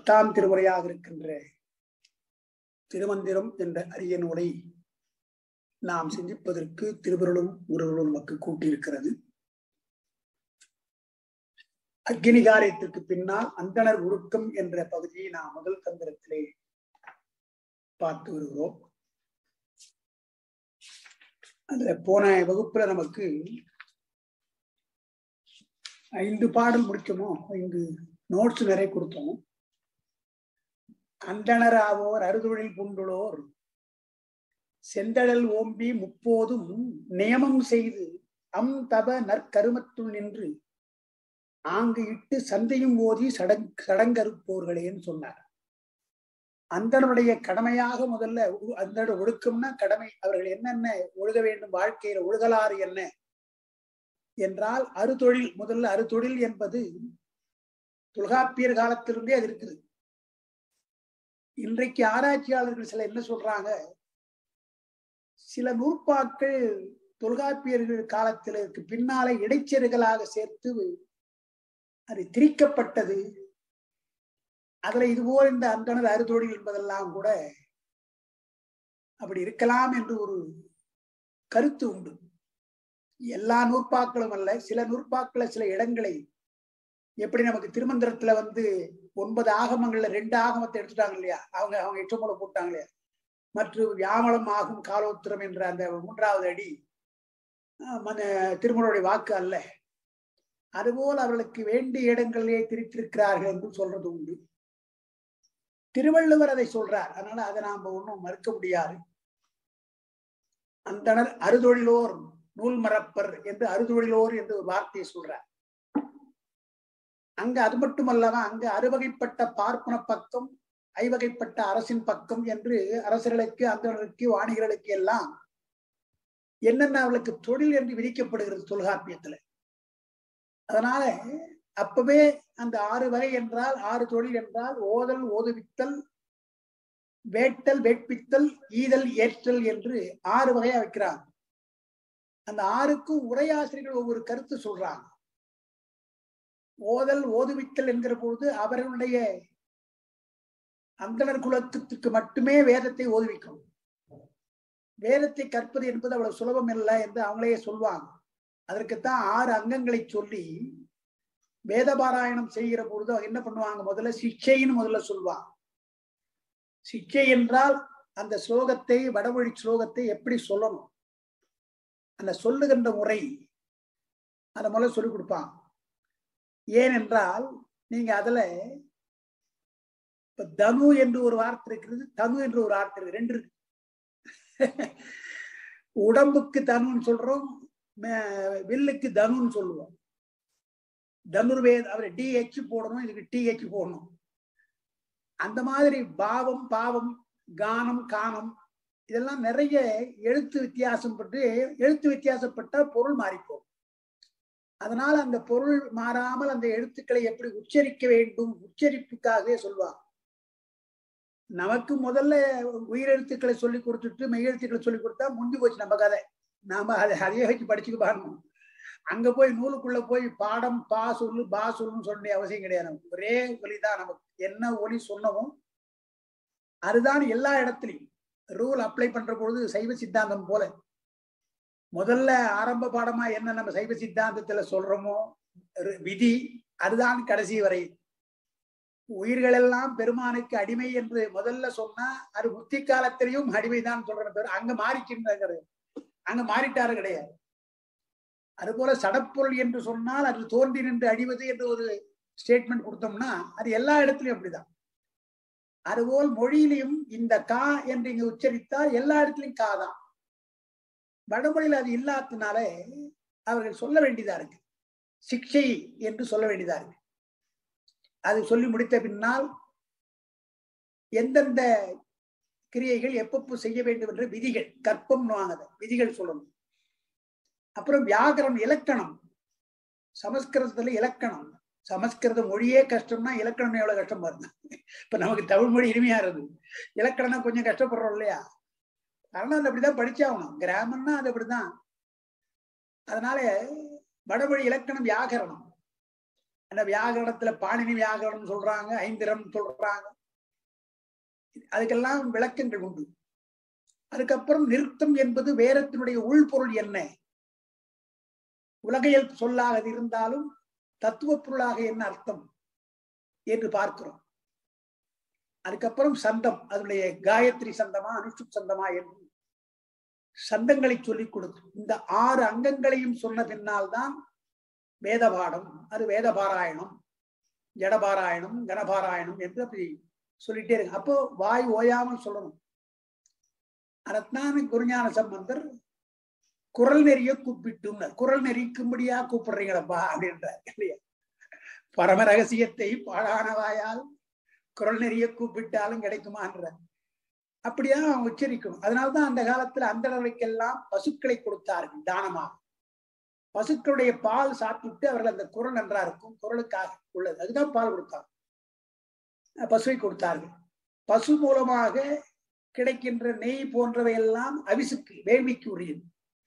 பத்தாம் திருமுறையாக இருக்கின்ற திருமந்திரம் என்ற அரிய நூலை நாம் சிந்திப்பதற்கு திருவருளும் குருவருளும் நமக்கு கூட்டியிருக்கிறது அக்னிகாரியத்திற்கு பின்னால் அந்தனர் உருக்கம் என்ற பகுதியை நாம் முதல் தந்திரத்திலே பார்த்து வருகிறோம் அதுல போன வகுப்புல நமக்கு ஐந்து பாடல் முடிச்சோமோ ஐந்து நோட்ஸ் நிறைய கொடுத்தோம் அந்தணராவோர் அறுதொழில் பூண்டுளோர் செந்தழல் ஓம்பி முப்போதும் நியமம் செய்து அம் தப நற்கருமத்துள் நின்று ஆங்கு இட்டு சந்தையும் ஓதி சடங் சடங்கறுப்போர்களேன்னு சொன்னார் அந்தனுடைய கடமையாக முதல்ல அந்த ஒழுக்கம்னா கடமை அவர்கள் என்னென்ன ஒழுக வேண்டும் வாழ்க்கையில ஒழுகலாறு என்ன என்றால் அறுதொழில் முதல்ல அறுதொழில் என்பது தொல்காப்பியர் காலத்திலிருந்தே அது இருக்குது இன்றைக்கு ஆராய்ச்சியாளர்கள் சில என்ன சொல்றாங்க சில நூற்பாக்கள் தொல்காப்பியர்கள் காலத்திற்கு பின்னாலே இடைச்செருகளாக சேர்த்து அது திரிக்கப்பட்டது அதுல இதுபோல் இந்த அந்தனர் அறுதொழில் என்பதெல்லாம் கூட அப்படி இருக்கலாம் என்று ஒரு கருத்து உண்டு எல்லா நூற்பாக்களும் அல்ல சில நூற்பாக்கள சில இடங்களை எப்படி நமக்கு திருமந்திரத்துல வந்து ஒன்பது ஆகமங்கள்ல ரெண்டு ஆகமத்தை எடுத்துட்டாங்க இல்லையா அவங்க அவங்க எச்சமூல போட்டாங்க இல்லையா மற்றும் வியாமலம் ஆகும் காலோத்திரம் என்ற அந்த மூன்றாவது அடி திருமணனுடைய வாக்கு அல்ல அதுபோல் அவர்களுக்கு வேண்டிய இடங்களிலே திரித்திருக்கிறார்கள் என்று சொல்றது உண்டு திருவள்ளுவர் அதை சொல்றார் அதனால அதை நாம ஒன்றும் மறுக்க முடியாது அந்தனர் அறுதொழிலோர் நூல் மரப்பர் என்று அறுதொழிலோர் என்று ஒரு வார்த்தையை சொல்றார் அங்க அது மட்டுமல்லவா அங்க அறுவகைப்பட்ட பார்ப்பன பக்கம் ஐவகைப்பட்ட அரசின் பக்கம் என்று அரசர்களுக்கு அந்தனருக்கு வாணிகர்களுக்கு எல்லாம் என்னென்ன அவளுக்கு தொழில் என்று விதிக்கப்படுகிறது தொல்காப்பியத்துல அதனால அப்பவே அந்த ஆறு வகை என்றால் ஆறு தொழில் என்றால் ஓதல் ஓதுவித்தல் வேட்டல் வேட்பித்தல் ஈதல் ஏற்றல் என்று ஆறு வகையா வைக்கிறாங்க அந்த ஆறுக்கும் உரையாசிரியர்கள் ஒவ்வொரு கருத்து சொல்றாங்க ஓதல் ஓதுவித்தல் என்கிற பொழுது அவர்களுடைய அந்தனர் குலத்துக்கு மட்டுமே வேதத்தை ஓதுவிக்கணும் வேதத்தை கற்பது என்பது அவ்வளவு சுலபம் இல்லை என்று அவங்களே சொல்லுவாங்க அதற்குத்தான் ஆறு அங்கங்களை சொல்லி வேத பாராயணம் செய்கிற பொழுது அவங்க என்ன பண்ணுவாங்க முதல்ல சிக்ஷைன்னு முதல்ல சொல்லுவாங்க சிக்ஷை என்றால் அந்த ஸ்லோகத்தை வடமொழி ஸ்லோகத்தை எப்படி சொல்லணும் அந்த சொல்லுகின்ற முறை அதை முதல்ல சொல்லிக் கொடுப்பாங்க ஏனென்றால் நீங்க அதுல இப்ப தனு என்று ஒரு வார்த்தை இருக்கிறது தனு என்று ஒரு வார்த்தை இருக்கு ரெண்டு இருக்கு உடம்புக்கு தனுன்னு சொல்றோம் வில்லுக்கு தனுன்னு சொல்லுவோம் தனுர்வேத் அவர் டிஹெச் போடணும் இதுக்கு டிஹெச் போடணும் அந்த மாதிரி பாவம் பாவம் கானம் கானம் இதெல்லாம் நிறைய எழுத்து வித்தியாசம் பட்டு எழுத்து வித்தியாசப்பட்ட பொருள் மாறிப்போம் அதனால அந்த பொருள் மாறாமல் அந்த எழுத்துக்களை எப்படி உச்சரிக்க வேண்டும் உச்சரிப்புக்காகவே சொல்லுவாங்க நமக்கு முதல்ல உயிரெழுத்துக்களை சொல்லி கொடுத்துட்டு மெய்யெழுத்துக்களை சொல்லி கொடுத்தா முடிஞ்சு போச்சு நம்ம கதை நாம அதை அதையே வச்சு படிச்சுக்க பாருங்க அங்க போய் நூலுக்குள்ள போய் பாடம் பா சொல்லு பா சொல்லுன்னு சொல்ல வேண்டிய அவசியம் கிடையாது ஒரே ஒலிதான் நமக்கு என்ன ஒலி சொன்னவும் அதுதான் எல்லா இடத்துலையும் ரூல் அப்ளை பண்ற பொழுது சைவ சித்தாந்தம் போல முதல்ல ஆரம்ப பாடமா என்ன நம்ம சைவ சித்தாந்தத்துல சொல்றோமோ விதி அதுதான் கடைசி வரை உயிர்கள் எல்லாம் பெருமானுக்கு அடிமை என்று முதல்ல சொன்னா அது முத்தி காலத்திலையும் அடிமைதான் சொல்ற பேர் அங்க மாறிக்கின்றது அங்க மாறிட்டாரு கிடையாது அதுபோல சடப்பொருள் என்று சொன்னால் அது தோன்றி நின்று அழிவது என்று ஒரு ஸ்டேட்மெண்ட் கொடுத்தோம்னா அது எல்லா இடத்துலயும் அப்படிதான் அதுபோல் மொழியிலையும் இந்த கா என்று இங்க உச்சரித்தால் எல்லா இடத்துலயும் கா தான் வடமொழியில் அது இல்லாததுனால அவர்கள் சொல்ல வேண்டியதா இருக்கு சிக்ஷை என்று சொல்ல வேண்டியதா இருக்கு அது சொல்லி முடித்த பின்னால் எந்தெந்த கிரியைகள் எப்பப்போ செய்ய வேண்டும் என்ற விதிகள் கற்பம் விதிகள் சொல்லணும் அப்புறம் வியாகரம் இலக்கணம் சமஸ்கிருதத்துல இலக்கணம் சமஸ்கிருத மொழியே கஷ்டம்னா இலக்கணம் எவ்வளவு கஷ்டம் பாருங்க இப்ப நமக்கு தமிழ் மொழி இனிமையா இருக்குது இலக்கணம் கொஞ்சம் கஷ்டப்படுறோம் இல்லையா காரணம் அது அப்படிதான் படிச்சாகணும் கிராமம்னா அது அப்படிதான் அதனால வடமொழி இலக்கணம் வியாகரணம் அந்த வியாகரணத்துல பாணினி வியாகரணம் சொல்றாங்க ஐந்திரம் சொல்றாங்க அதுக்கெல்லாம் விளக்கங்கள் உண்டு அதுக்கப்புறம் நிறுத்தம் என்பது வேதத்தினுடைய உள்பொருள் என்ன உலகையல் சொல்லாக அது இருந்தாலும் தத்துவ பொருளாக என்ன அர்த்தம் என்று பார்க்கிறோம் அதுக்கப்புறம் சந்தம் அதனுடைய காயத்ரி சந்தமா அனுஷ்டுப் சந்தமா என்று சந்தங்களை சொல்லிக் கொடுத்து இந்த ஆறு அங்கங்களையும் சொன்ன பின்னால் தான் வேத பாடம் அது வேத பாராயணம் ஜடபாராயணம் கனபாராயணம் என்று அப்படி சொல்லிட்டே இருக்கு அப்போ வாய் ஓயாமல் சொல்லணும் அதத்தான் குருஞான சம்பந்தர் குரல் நெறிய கூப்பிட்டும்னர் குரல் நெறிக்கும்படியா கூப்பிடுறீங்களப்பா அப்படின்றார் இல்லையா பரம ரகசியத்தை பாடானவாயால் குரல் நெறிய கூப்பிட்டாலும் கிடைக்குமான்ற அப்படியா அவன் உச்சரிக்கணும் அதனால்தான் அந்த காலத்துல அந்தணர்களுக்கெல்லாம் பசுக்களை கொடுத்தார்கள் தானமாக பசுக்களுடைய பால் சாப்பிட்டு அவர்கள் அந்த குரல் நன்றா இருக்கும் குரலுக்காக உள்ளது அதுதான் பால் கொடுத்தாங்க பசுவை கொடுத்தார்கள் பசு மூலமாக கிடைக்கின்ற நெய் போன்றவை எல்லாம் அவிசுக்கு வேள்விக்கு உரியது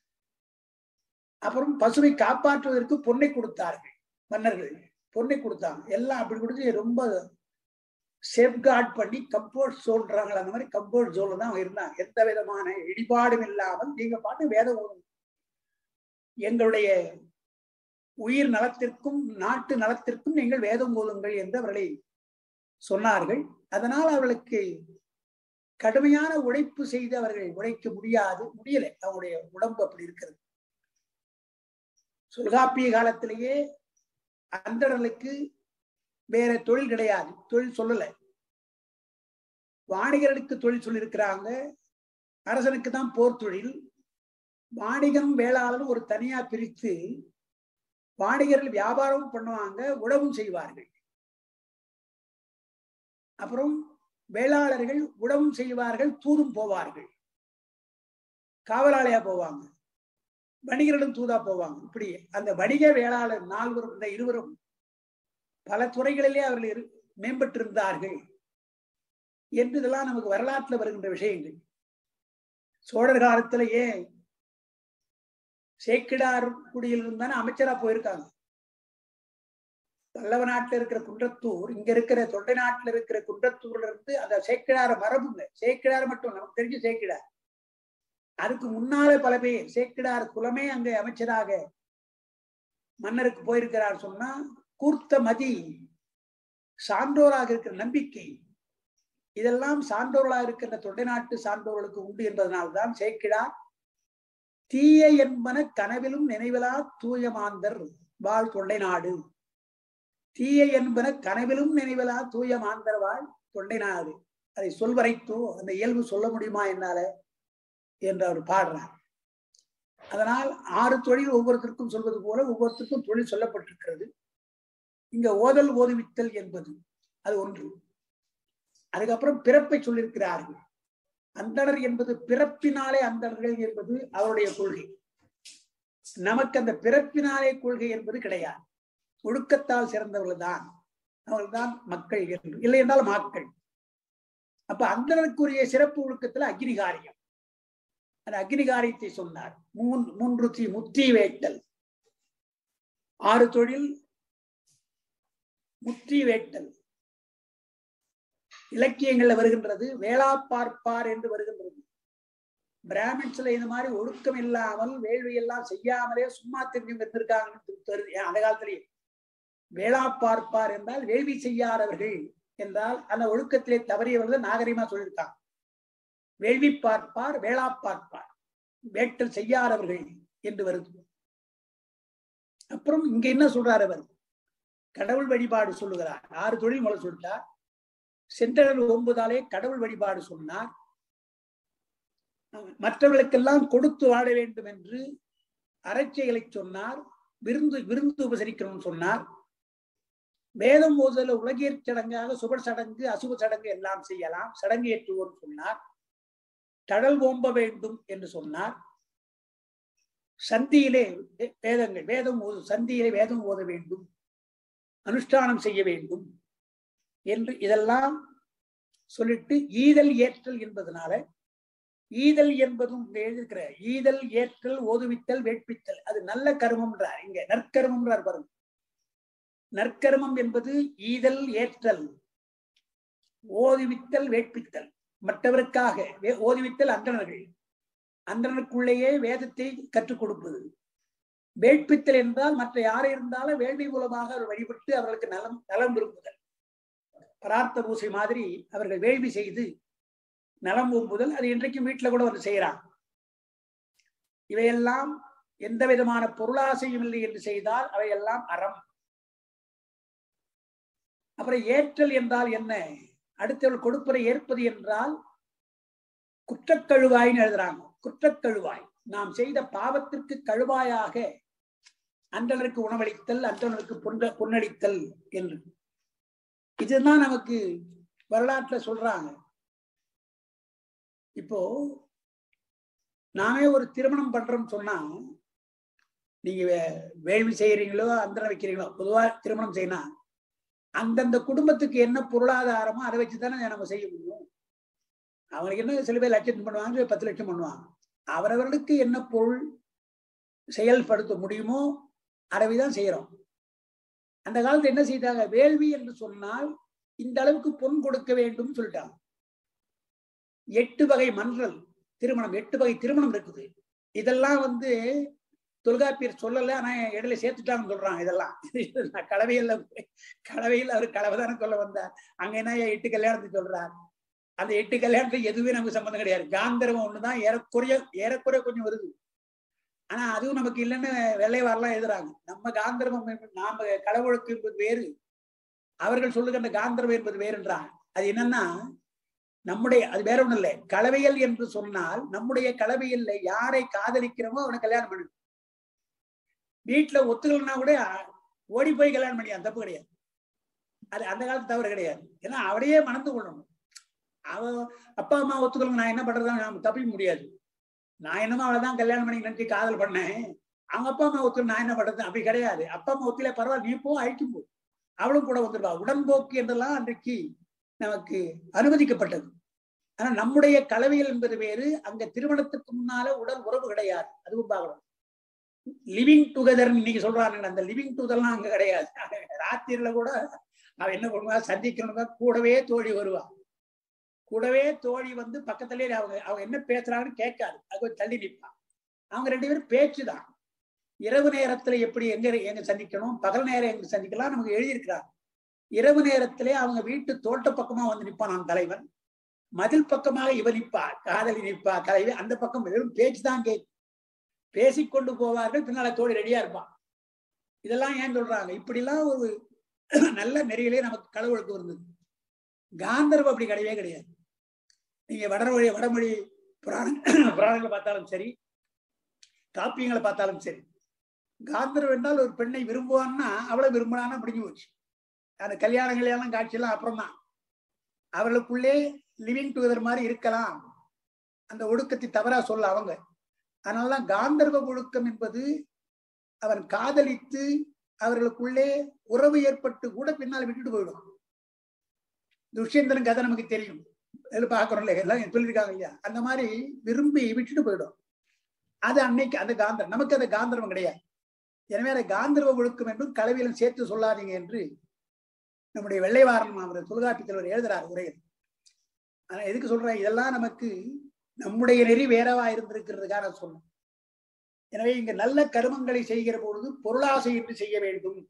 அப்புறம் பசுவை காப்பாற்றுவதற்கு பொன்னை கொடுத்தார்கள் மன்னர்கள் பொன்னை கொடுத்தாங்க எல்லாம் அப்படி கொடுத்து ரொம்ப சேஃப்கார்ட் பண்ணி கம்போர்ட் சோல்றாங்களா அந்த மாதிரி கம்போர்ட் சோல் தான் அவங்க இருந்தாங்க எந்த விதமான இடிபாடும் இல்லாமல் நீங்க பாட்டு வேத ஓதும் எங்களுடைய உயிர் நலத்திற்கும் நாட்டு நலத்திற்கும் நீங்கள் வேதம் ஓதுங்கள் என்று அவர்களை சொன்னார்கள் அதனால் அவர்களுக்கு கடுமையான உழைப்பு செய்து அவர்கள் உழைக்க முடியாது முடியலை அவங்களுடைய உடம்பு அப்படி இருக்கிறது தொல்காப்பிய காலத்திலேயே அந்தணர்களுக்கு வேற தொழில் கிடையாது தொழில் சொல்லல வாணிகர்களுக்கு தொழில் சொல்லியிருக்கிறாங்க அரசனுக்கு தான் போர் தொழில் வாணிகம் வேளாளரும் ஒரு தனியா பிரித்து வாணிகர்கள் வியாபாரமும் பண்ணுவாங்க உழவும் செய்வார்கள் அப்புறம் வேளாளர்கள் உழவும் செய்வார்கள் தூதும் போவார்கள் காவலாளையா போவாங்க வணிகர்களும் தூதா போவாங்க இப்படி அந்த வணிக வேளாளர் நால்வரும் இந்த இருவரும் பல துறைகளிலே அவர்கள் மேம்பட்டிருந்தார்கள் என்று இதெல்லாம் நமக்கு வரலாற்றுல வருகின்ற விஷயங்கள் சோழர் காலத்துல ஏன் சேக்கிடார் குடியில் இருந்தானே அமைச்சரா போயிருக்காங்க பல்லவ நாட்டுல இருக்கிற குன்றத்தூர் இங்க இருக்கிற தொண்டை நாட்டுல இருக்கிற குன்றத்தூர்ல இருந்து அந்த சேக்கிடார மரபுங்க சேக்கிடார் மட்டும் நமக்கு தெரிஞ்சு சேக்கிடார் அதுக்கு முன்னாலே பல பேர் சேக்கிடார் குலமே அங்க அமைச்சராக மன்னருக்கு போயிருக்கிறார் சொன்னா கூர்த்த மதி சான்றோராக இருக்கிற நம்பிக்கை இதெல்லாம் சான்றோர்களாக இருக்கின்ற தொண்டை நாட்டு சான்றோர்களுக்கு உண்டு என்பதனால்தான் சேக்கிடார் தீய என்பன கனவிலும் நினைவிலா தூய மாந்தர் வாழ் தொண்டை நாடு தீய என்பன கனவிலும் நினைவிலா தூய மாந்தர் வாழ் தொண்டை நாடு அதை சொல்வரைத்தோ அந்த இயல்பு சொல்ல முடியுமா என்னால என்று அவர் பாடுறார் அதனால் ஆறு தொழில் ஒவ்வொருத்தருக்கும் சொல்வது போல ஒவ்வொருத்தருக்கும் தொழில் சொல்லப்பட்டிருக்கிறது இங்க ஓதல் ஓதுவித்தல் என்பது அது ஒன்று அதுக்கப்புறம் பிறப்பை சொல்லியிருக்கிறார்கள் அந்தணர் என்பது பிறப்பினாலே அந்தணர்கள் என்பது அவருடைய கொள்கை நமக்கு அந்த பிறப்பினாலே கொள்கை என்பது கிடையாது ஒழுக்கத்தால் சிறந்தவர்கள் தான் அவர்கள் தான் மக்கள் என்று இல்லை என்றால் மாக்கள் அப்ப அந்தனருக்குரிய சிறப்பு ஒழுக்கத்துல அக்னிகாரியம் அந்த அக்னிகாரியத்தை சொன்னார் மூன் மூன்று தீ முத்தி வேட்டல் ஆறு தொழில் முற்றி வேட்டல் இலக்கியங்கள்ல வருகின்றது வேளா பார்ப்பார் என்று வருகின்றது பிராமின்ஸ்ல இந்த மாதிரி ஒழுக்கம் இல்லாமல் வேள்வி எல்லாம் செய்யாமலே சும்மா தெரிஞ்சு இருந்திருக்காங்க அந்த காலத்திலேயே வேளா பார்ப்பார் என்றால் வேள்வி செய்யாதவர்கள் என்றால் அந்த ஒழுக்கத்திலே தவறியவர்கள் நாகரிகமா சொல்லியிருக்காங்க வேள்வி பார்ப்பார் வேளா பார்ப்பார் வேட்டல் செய்யாதவர்கள் என்று வருது அப்புறம் இங்க என்ன சொல்றார் அவர் கடவுள் வழிபாடு சொல்லுகிறார் ஆறு தொழில் மூலம் சொல்லிட்டார் சென்றனர் ஒன்பதாலே கடவுள் வழிபாடு சொன்னார் மற்றவர்களுக்கெல்லாம் கொடுத்து வாழ வேண்டும் என்று அறச்செயலை சொன்னார் விருந்து விருந்து உபசரிக்கணும்னு சொன்னார் வேதம் ஓதுதல உலகியற் சடங்காக சுப சடங்கு அசுப சடங்கு எல்லாம் செய்யலாம் சடங்கு ஏற்றுவோம் சொன்னார் தடல் ஓம்ப வேண்டும் என்று சொன்னார் சந்தியிலே வேதங்கள் வேதம் ஓது சந்தியிலே வேதம் ஓத வேண்டும் அனுஷ்டானம் செய்ய வேண்டும் என்று இதெல்லாம் சொல்லிட்டு ஈதல் ஏற்றல் என்பதனால ஈதல் என்பதும் எழுதியிருக்கிற ஈதல் ஏற்றல் ஓதுவித்தல் வேட்பித்தல் அது நல்ல கருமம்ன்றார் இங்க நற்கருமம்ன்றார் பாருங்க நற்கர்மம் என்பது ஈதல் ஏற்றல் ஓதுவித்தல் வேட்பித்தல் மற்றவருக்காக வே- ஓதுவித்தல் அந்தணர்கள் அந்தணருக்குள்ளேயே வேதத்தை கற்றுக் கொடுப்பது வேட்பித்தல் என்றால் மற்ற யாரை இருந்தாலும் வேள்வி மூலமாக அவர் வழிபட்டு அவர்களுக்கு நலம் நலம் விரும்புதல் பரார்த்த பூசை மாதிரி அவர்கள் வேள்வி செய்து நலம் விரும்புதல் அது இன்றைக்கும் வீட்டுல கூட வந்து செய்யறாங்க இவையெல்லாம் எந்த விதமான பொருளாசையும் இல்லை என்று செய்தால் அவையெல்லாம் அறம் அப்புறம் ஏற்றல் என்றால் என்ன அடுத்தவர்கள் கொடுப்பதை ஏற்பது என்றால் குற்றக்கழுவாய்ன்னு எழுதுறாங்க குற்றக்கழுவாய் நாம் செய்த பாவத்திற்கு கழுவாயாக அந்தனருக்கு உணவளித்தல் அந்தனருக்கு பொன்ன பொன்னளித்தல் என்று இதுதான் நமக்கு வரலாற்றுல சொல்றாங்க இப்போ நாமே ஒரு திருமணம் பண்றோம் சொன்னா நீங்க வே- வேள்வி செய்யறீங்களோ அந்தரம் வைக்கிறீங்களோ பொதுவா திருமணம் செய்யணும் அந்தந்த குடும்பத்துக்கு என்ன பொருளாதாரமோ அதை வச்சுதானே நம்ம செய்ய முடியும் அவங்களுக்கு என்ன சில பேர் லட்சம் பண்ணுவாங்க சில பேர் பத்து லட்சம் பண்ணுவாங்க அவரவர்களுக்கு என்ன பொருள் செயல்படுத்த முடியுமோ அதை செய்யறோம் அந்த காலத்துல என்ன செய்தாங்க வேள்வி என்று சொன்னால் இந்த அளவுக்கு பொன் கொடுக்க வேண்டும் சொல்லிட்டாங்க எட்டு வகை மன்றல் திருமணம் எட்டு வகை திருமணம் இருக்குது இதெல்லாம் வந்து தொல்காப்பியர் சொல்லல ஆனா இடையில சேர்த்துட்டாங்கன்னு சொல்றாங்க இதெல்லாம் நான் கலவையில் கலவையில் அவர் கலவைதானே சொல்ல வந்தார் அங்க என்ன எட்டு கல்யாணத்துக்கு சொல்றார் அந்த எட்டு கல்யாணத்துக்கு எதுவுமே நமக்கு சம்மந்தம் கிடையாது காந்தர்வம் ஒண்ணுதான் ஏறக்குறைய ஏறக்குறைய கொஞ்சம் வருது ஆனா அதுவும் நமக்கு இல்லைன்னு வெள்ளை வரலாம் எழுதுறாங்க நம்ம காந்தர்வம் என்பது- நாம கடவுளுக்கு என்பது வேறு அவர்கள் சொல்லுகின்ற காந்தர்வம் என்பது வேறுன்றாங்க அது என்னன்னா நம்முடைய அது வேற ஒண்ணும் இல்லை கலவையல் என்று சொன்னால் நம்முடைய கலவையில் யாரை காதலிக்கிறோமோ அவனை கல்யாணம் பண்ணு வீட்டுல ஒத்துக்கலன்னா கூட ஓடி போய் கல்யாணம் பண்ணியா தப்பு கிடையாது அது அந்த காலத்து தவறு கிடையாது ஏன்னா அவரையே மணந்து கொள்ளணும் அவ அப்பா அம்மா ஒத்துக்கலங்க நான் என்ன பண்றது நான் தப்பிக்க முடியாது நான் என்னமோ அவளை தான் கல்யாணம் பண்ணி நினைச்சு காதல் பண்ணேன் அவங்க அப்பா அம்மா ஒத்துக்கல நான் என்ன பண்றது அப்படி கிடையாது அப்பா அம்மா ஒத்துக்கல பரவாயில்ல நீ போ அழைக்கும் போ அவளும் கூட வந்துருவா உடன்போக்கு என்றெல்லாம் அன்றைக்கு நமக்கு அனுமதிக்கப்பட்டது ஆனா நம்முடைய கலவையில் என்பது வேறு அங்க திருமணத்துக்கு முன்னால உடல் உறவு கிடையாது அதுவும் பார்க்கணும் லிவிங் டுகெதர் இன்னைக்கு சொல்றாங்க அந்த லிவிங் டுகெதர்லாம் அங்க கிடையாது ராத்திரில கூட அவ என்ன பண்ணுவா சந்திக்கணுங்க கூடவே தோழி வருவா கூடவே தோழி வந்து பக்கத்துலயே அவங்க அவங்க என்ன பேசுறாங்கன்னு கேட்காது அது கொஞ்சம் தள்ளி நிற்பா அவங்க ரெண்டு பேரும் பேச்சுதான் இரவு நேரத்துல எப்படி எங்க எங்க சந்திக்கணும் பகல் நேரம் எங்க சந்திக்கலாம் நமக்கு எழுதியிருக்கிறாங்க இரவு நேரத்திலே அவங்க வீட்டு தோட்ட பக்கமா வந்து நிப்பான் நான் தலைவன் மதில் பக்கமாக இவ நிற்பா காதலி நிற்பா தலைவி அந்த பக்கம் வெறும் பேச்சு தான் கேட்கும் பேசிக்கொண்டு போவார்கள் பின்னால தோழி ரெடியா இருப்பான் இதெல்லாம் ஏன் சொல்றாங்க இப்படிலாம் ஒரு நல்ல நெறியிலே நமக்கு கடவுளுக்கு இருந்தது காந்தர்வம் அப்படி கிடையவே கிடையாது நீங்க வடமொழி வடமொழி புராண புராணங்களை பார்த்தாலும் சரி காப்பியங்களை பார்த்தாலும் சரி காந்தர்வம் என்றால் ஒரு பெண்ணை விரும்புவான்னா அவளை விரும்பினான்னா முடிஞ்சு போச்சு அந்த கல்யாணங்கள் எல்லாம் காட்சியெல்லாம் அப்புறம் தான் அவர்களுக்குள்ளே லிவிங் டுகெதர் மாதிரி இருக்கலாம் அந்த ஒடுக்கத்தை தவறா சொல்ல அவங்க அதனாலதான் காந்தர்வ ஒழுக்கம் என்பது அவன் காதலித்து அவர்களுக்குள்ளே உறவு ஏற்பட்டு கூட பின்னால் விட்டுட்டு போயிடும் துஷ்யந்தரன் கதை நமக்கு தெரியும் அதில் பார்க்கறோம்ல எல்லாம் சொல்லியிருக்காங்க இல்லையா அந்த மாதிரி விரும்பி விட்டுட்டு போயிடும் அது அன்னைக்கு அந்த காந்தரம் நமக்கு அந்த காந்தர்வம் கிடையாது எனவே அதை காந்தர்வ ஒழுக்கம் என்றும் கலவையிலும் சேர்த்து சொல்லாதீங்க என்று நம்முடைய வெள்ளைவாரன் அவர் தொல்காப்பியத்தில் அவர் எழுதுறார் உரையில் ஆனா எதுக்கு சொல்றேன் இதெல்லாம் நமக்கு நம்முடைய நெறி வேறவா இருந்திருக்கிறதுக்காக சொன்னோம் எனவே இங்க நல்ல கருமங்களை செய்கிற பொழுது பொருளாசை என்று செய்ய வேண்டும்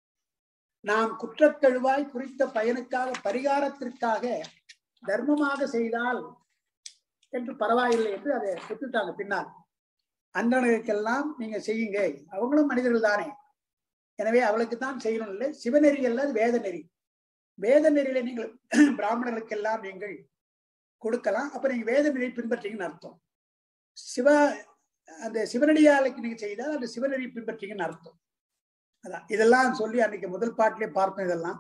நாம் குற்றக்கழுவாய் குறித்த பயனுக்காக பரிகாரத்திற்காக தர்மமாக செய்தால் என்று பரவாயில்லை என்று அதை விட்டுட்டாங்க பின்னால் அந்தணர்களுக்கெல்லாம் நீங்க செய்யுங்க அவங்களும் மனிதர்கள் தானே எனவே அவளுக்கு தான் செய்யணும் இல்லை சிவநெறி அல்ல அது வேத நெறி வேத நெறியில நீங்கள் பிராமணர்களுக்கெல்லாம் நீங்கள் கொடுக்கலாம் அப்ப நீங்க வேத நெறி பின்பற்றீங்கன்னு அர்த்தம் சிவ அந்த சிவனடியாளுக்கு நீங்க செய்தால் அந்த சிவநெறி பின்பற்றீங்கன்னு அர்த்தம் அதான் இதெல்லாம் சொல்லி அன்னைக்கு முதல் பாட்டிலே பார்ப்போம் இதெல்லாம்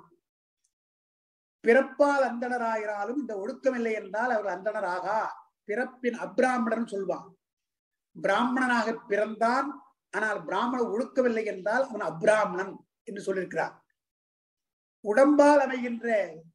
பிறப்பால் அந்தணராயிராலும் இந்த ஒழுக்கம் இல்லை என்றால் அவர் அந்தணராகா பிறப்பின் அப்ராமணன் சொல்வான் பிராமணனாக பிறந்தான் ஆனால் பிராமண ஒழுக்கவில்லை என்றால் அவன் அப்ராமணன் என்று சொல்லியிருக்கிறார் உடம்பால் அமைகின்ற